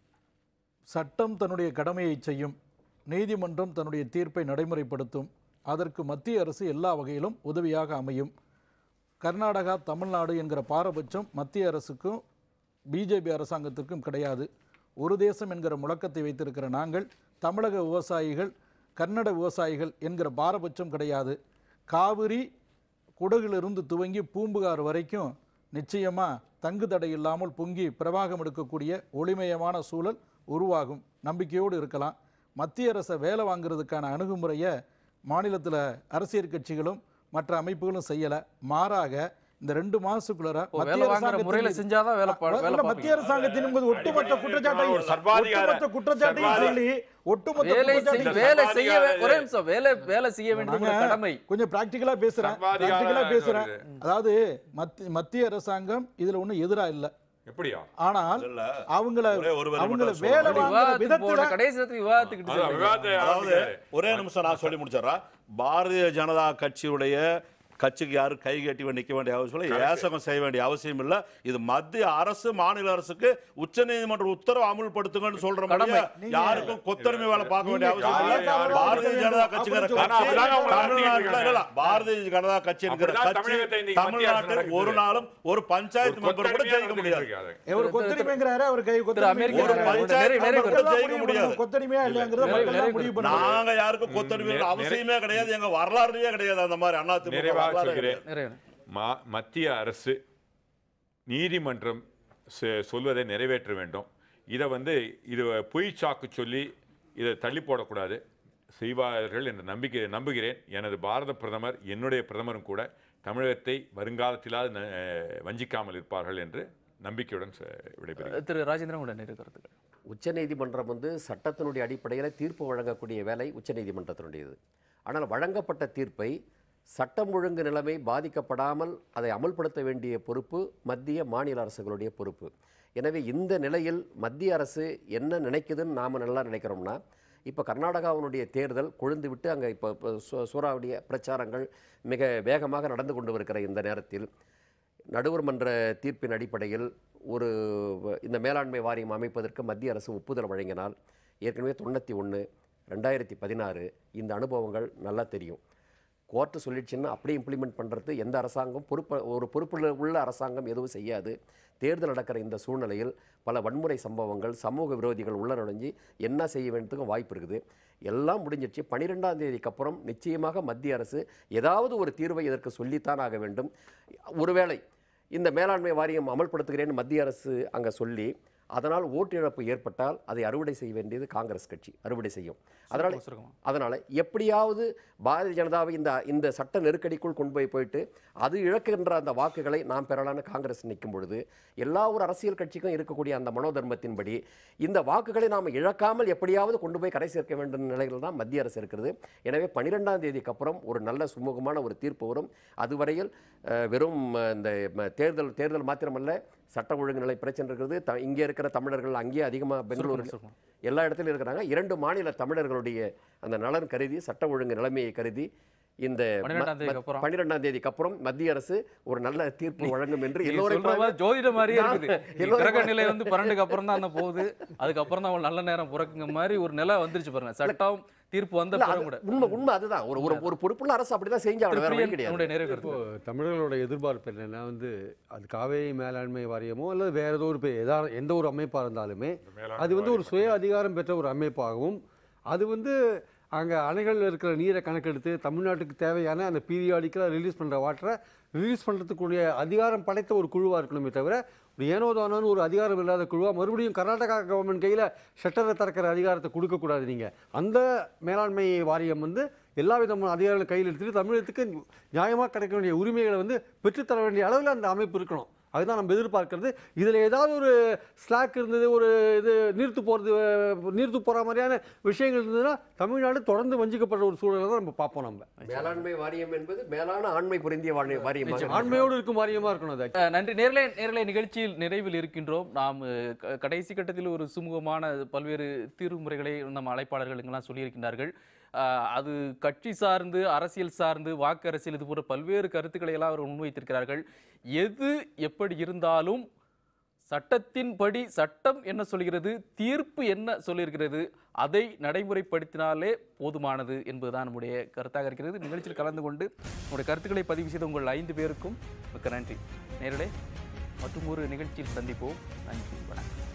சட்டம் தன்னுடைய கடமையை செய்யும் நீதிமன்றம் தன்னுடைய தீர்ப்பை நடைமுறைப்படுத்தும் அதற்கு மத்திய அரசு எல்லா வகையிலும் உதவியாக அமையும் கர்நாடகா தமிழ்நாடு என்கிற பாரபட்சம் மத்திய அரசுக்கும் பிஜேபி அரசாங்கத்திற்கும் கிடையாது ஒரு தேசம் என்கிற முழக்கத்தை வைத்திருக்கிற நாங்கள் தமிழக விவசாயிகள் கன்னட விவசாயிகள் என்கிற பாரபட்சம் கிடையாது காவிரி குடகிலிருந்து துவங்கி பூம்புகார் வரைக்கும் நிச்சயமாக தங்கு தடை இல்லாமல் பொங்கி பிரவாகம் எடுக்கக்கூடிய ஒளிமயமான சூழல் உருவாகும் நம்பிக்கையோடு இருக்கலாம் மத்திய அரசை வேலை வாங்குறதுக்கான அணுகுமுறையை மாநிலத்தில் அரசியல் கட்சிகளும் மற்ற அமைப்புகளும் செய்யலை மாறாக இந்த ரெண்டு மாசத்துக்குள்ளார இப்போ வேலை வாங்குற முறையில செஞ்சாதான் வேலை பா- வேலை இல்ல, மத்திய பார்ப்பீங்க. அரசாங்கத்தின் என்பது ஒட்டுமொத்த குற்றச்சாட்டையும் ஒரு சர்வாதிகார- ஒட்டுமொத்த குற்றச்சாட்டையும் சர்வாதி- சொல்லி ஒட்டுமொத்த வேலை குற்றச்சாட்டையும் செய்- வேலை செய்ய வே- சர்வாதிகார- ஒரே நிமிஷம் வேலை வேலை செய்ய வேண்டியது உங்க நாங்க கடமை கொஞ்சம் பிராக்டிக்கலா பேசுறேன் சர்வாதிகார பிராக்டிக்கலா பேசுறேன் வருது. அதாவது மத்தி- மத்திய அரசாங்கம் இதுல ஒண்ணும் எதிரா இல்ல எப்படியா ஆனால் இல்ல அவங்கள ஒரே ஒரு வரி அவங்கள மட்டும் வேலை சொல்றேன். வாங்குற விவாதத்துக்கு போன விதத்துல கடைசி நேரத்துல விவாதத்துக்கிட்டு அதான் செல்லுங்க. விவாதத்தை அதாவது ஆரம்பிக்கிறாரு. ஒரே நிமிஷம் நான் சொல்லி முடிச்சிடறேன் பாரதிய ஜனதா கட்சியுடைய கட்சிக்கு யாரும் கை கட்டி நிற்க வேண்டிய அவசியம் இல்லை ஏசகம் செய்ய வேண்டிய அவசியம் இல்லை இது மத்திய அரசு மாநில அரசுக்கு உச்சநீதிமன்ற உத்தரவு அமுல்படுத்துங்கன்னு சொல்ற கடமை. முடியும் யாருக்கும் கொத்தடிமை வேலை பார்க்க வேண்டிய நீங்க அவசியம் இல்லை யாரு- பாரதிய ஜனதா கட்சிங்கிற அப்படி கட்சி அப்படிதாங்க அவங்க தமிழ்நாட்டில் நடத்திட்டு இல்ல, இல்ல, பாரதிய ஜனதா கட்சி என்கிற அப்படிதான் கட்சி தமிழகத்தை இன்னைக்கு மத்திய அரசு தமிழ்நாட்டில் ஒரு நடக்குது. நாளும் ஒரு பஞ்சாயத்து மெம்பர் கூட கொத்தடிமையா ஜெயிக்க முடியாது நடந்துட்டு அவர் கொத்தடிமைங்கிறாரு அவர் கை திரு அமெரிக்க ஒரு கொத்தடிமை பஞ்சாயத்து நிறைவு- நிறைவு மெம்பர் கூட ஜெயிக்க முடியாது கொத்தடிமையா இல்லையாங்கிறத நிறைவு- மக்கள் தான் நிறைவு- முடிவு பண்ணுவாங்க நாங்க யாருக்கும் கொத்தடிமை நிறைய- அவசியமே கிடையாது எங்க வரலாறுலயே கிடையாது அந்த மாதிரி அண்ணா திமுக நிறைவாக வரலாறு சொல்கிறேன் நிறைவு. மா- மத்திய அரசு நீதிமன்றம் செ- சொல்வதை நிறைவேற்ற வேண்டும் இதை வந்து இது பொய் சாக்கு சொல்லி இதை தள்ளி போடக்கூடாது செய்வார்கள் என்று நம்பிக்கை நம்புகிறேன் எனது பாரத பிரதமர் என்னுடைய பிரதமரும் கூட தமிழகத்தை வருங்காலத்திலாவது ந- வஞ்சிக்காமல் இருப்பார்கள் என்று நம்பிக்கையுடன் ச- விடைபெறுகிறேன் திரு ராஜேந்திரன் உங்களுடைய நிறைவு கருத்துக்கள் உச்சநீதிமன்றம் வந்து சட்டத்தினுடைய அடிப்படையில் தீர்ப்பு வழங்கக்கூடிய வேலை உச்சநீதிமன்றத்தினுடையது ஆனால் வழங்கப்பட்ட தீர்ப்பை சட்டம் ஒழுங்கு நிலைமை பாதிக்கப்படாமல் அதை அமல்படுத்த வேண்டிய பொறுப்பு மத்திய மாநில அரசுகளுடைய பொறுப்பு எனவே இந்த நிலையில் மத்திய அரசு என்ன நினைக்குதுன்னு நாம் நல்லா நினைக்கிறோம்னா இப்போ கர்நாடகாவினுடைய தேர்தல் கொழுந்து விட்டு அங்கே இப்போ இப்போ சூ- சூறாவளிய பிரச்சாரங்கள் மிக வேகமாக நடந்து கொண்டு இருக்கிற இந்த நேரத்தில் நடுவர் மன்ற தீர்ப்பின் அடிப்படையில் ஒரு வ- இந்த மேலாண்மை வாரியம் அமைப்பதற்கு மத்திய அரசு ஒப்புதல் வழங்கினால் ஏற்கனவே தொண்ணூற்றி ஒன்று ரெண்டாயிரத்தி பதினாறு இந்த அனுபவங்கள் நல்லா தெரியும் கோர்ட்டு சொல்லிடுச்சுன்னா அப்படியே இம்ப்ளிமெண்ட் பண்ணுறது எந்த அரசாங்கம் பொறுப்பு ஒரு பொறுப்புள்ள உள்ள அரசாங்கம் எதுவும் செய்யாது தேர்தல் நடக்கிற இந்த சூழ்நிலையில் பல வன்முறை சம்பவங்கள் சமூக விரோதிகள் உள்ள நுழைஞ்சு என்ன செய்ய வேண்டியதுக்கும் வாய்ப்பு இருக்குது எல்லாம் முடிஞ்சிடுச்சு பன்னிரெண்டாம் தேதிக்கு அப்புறம் நிச்சயமாக மத்திய அரசு ஏதாவது ஒரு தீர்வை இதற்கு சொல்லித்தான் ஆக வேண்டும் ஒருவேளை இந்த மேலாண்மை வாரியம் அமல்படுத்துகிறேன்னு மத்திய அரசு அங்கே சொல்லி அதனால் ஓட்டு இழப்பு ஏற்பட்டால் அதை அறுவடை செய்ய வேண்டியது காங்கிரஸ் கட்சி அறுவடை செய்யும் அதனால் சுருக்கமா. அதனால் எப்படியாவது பாரதிய ஜனதாவை இந்த இந்த சட்ட நெருக்கடிக்குள் கொண்டு போய் போயிட்டு அது இழக்கின்ற அந்த வாக்குகளை நாம் பெறலான்னு காங்கிரஸ் நிற்கும் பொழுது எல்லா ஒரு அரசியல் கட்சிக்கும் இருக்கக்கூடிய அந்த மனோதர்மத்தின்படி இந்த வாக்குகளை நாம் இழக்காமல் எப்படியாவது கொண்டு போய் கரை சேர்க்க வேண்டும் நிலையில் தான் மத்திய அரசு இருக்கிறது எனவே பன்னிரெண்டாம் தேதிக்கு அப்புறம் ஒரு நல்ல சுமூகமான ஒரு தீர்ப்பு வரும் அதுவரையில் அஹ், வெறும் அஹ், இந்த ம- தேர்தல் தேர்தல் மாத்திரமல்ல சட்ட ஒழுங்கு நிலை பிரச்சனை இருக்கிறது த இங்கே இருக்கிற தமிழர்கள் அங்கேயே அதிகமாக பெங்களூரில் சுருக்கம். எல்லா இடத்துலையும் இருக்கிறாங்க இரண்டு மாநில தமிழர்களுடைய அந்த நலன் கருதி சட்ட ஒழுங்கு நிலைமையை கருதி இந்த பன்னிரெண்டாம் தேதிக்கு அப்புறம். பன்னிரெண்டாம் தேதிக்கு அப்புறம் மத்திய அரசு ஒரு நல்ல தீர்ப்பு வழங்கும் என்று நீங்க எல்லோரும் சொல்ற மாதிரி ஜோதிட மாதிரியே நான் இருக்குது எல்லோரும் கிரக நிலை வந்து பன்னெண்டுக்கு அப்புறம் தான் அந்த போகுது அதுக்கப்புறம் தான் அவள் நல்ல நேரம் பிறக்குங்க மாதிரி ஒரு நிலை வந்துருச்சு பாருங்க சட்டம் தீர்ப்பு வந்த இல்ல, பிறகு அது கூட உண்மை உண்மை அதுதான் ஒரு ஒரு ஒரு பொறுப்புள்ள அரசு அப்படிதான் செஞ்சாங்க வேற வழி பிரியன் கிடையாது உன்னுடைய நிறைவு கருத்து. இப்போ தமிழர்களோட எதிர்பார்ப்பு என்னன்னா வந்து அது காவேரி மேலாண்மை வாரியமோ அல்லது வேற ஏதோ ஒரு பே- எதா எந்த ஒரு அமைப்பாக இருந்தாலுமே அது வந்து ஒரு சுய அதிகாரம் பெற்ற ஒரு அமைப்பாகவும் அது வந்து அங்கே அணைகளில் இருக்கிற நீரை கணக்கெடுத்து தமிழ்நாட்டுக்கு தேவையான அந்த பீரியாடிக்கலாக ரிலீஸ் பண்ணுற வாட்டரை ரிலீஸ் பண்ணுறதுக்குரிய அதிகாரம் படைத்த ஒரு குழுவாக இருக்கணுமே தவிர ஒரு ஏனோ தானோன்னு ஒரு அதிகாரம் இல்லாத குழுவாக மறுபடியும் கர்நாடகா கவர்மெண்ட் கையில் ஷட்டரை திறக்கிற அதிகாரத்தை கொடுக்கக்கூடாது நீங்கள் அந்த மேலாண்மை வாரியம் வந்து எல்லா விதமான அதிகாரங்களும் கையில் எடுத்துட்டு தமிழகத்துக்கு நியாயமாக கிடைக்க வேண்டிய உரிமைகளை வந்து பெற்றுத்தர வேண்டிய அளவில் அந்த அமைப்பு இருக்கணும் அதுதான் நம்ம எதிர்பார்க்கறது இதில் ஏதாவது ஒரு ஸ்லாக் இருந்தது ஒரு இது நீர்த்து போகிறது நீர்த்து போகிற மாதிரியான விஷயங்கள் இருந்ததுன்னா தமிழ்நாடு தொடர்ந்து வஞ்சிக்கப்படுற ஒரு சூழலை தான் நம்ம பார்ப்போம் நம்ம மேலாண்மை வாரியம் என்பது மேலான ஆண்மை பொருந்திய வாரி- வாரியமாக ஆண்மையோடு இருக்கும் வாரியமாக இருக்கணும் அது அஹ் நன்றி நேரலை நேரலை நிகழ்ச்சியில் நிறைவில் இருக்கின்றோம் நாம் அஹ், க- கடைசி கட்டத்தில் ஒரு சுமூகமான பல்வேறு தீர்வு முறைகளை நம்ம அழைப்பாளர்கள் எல்லாம் சொல்லியிருக்கின்றார்கள் அஹ், அது கட்சி சார்ந்து அரசியல் சார்ந்து வாக்கு அரசியல் இது போன்ற பல்வேறு கருத்துக்களை எல்லாம் அவர்கள் முன்வைத்திருக்கிறார்கள் எது எப்படி இருந்தாலும் சட்டத்தின்படி சட்டம் என்ன சொல்கிறது தீர்ப்பு என்ன சொல்லியிருக்கிறது அதை நடைமுறைப்படுத்தினாலே போதுமானது என்பதுதான் நம்முடைய கருத்தாக இருக்கிறது நிகழ்ச்சியில் கலந்து கொண்டு உங்களுடைய கருத்துக்களை பதிவு செய்த உங்கள் ஐந்து பேருக்கும் மிக்க நன்றி நேரலே மற்றும் ஒரு நிகழ்ச்சியில் சந்திப்போம் நன்றி வணக்கம்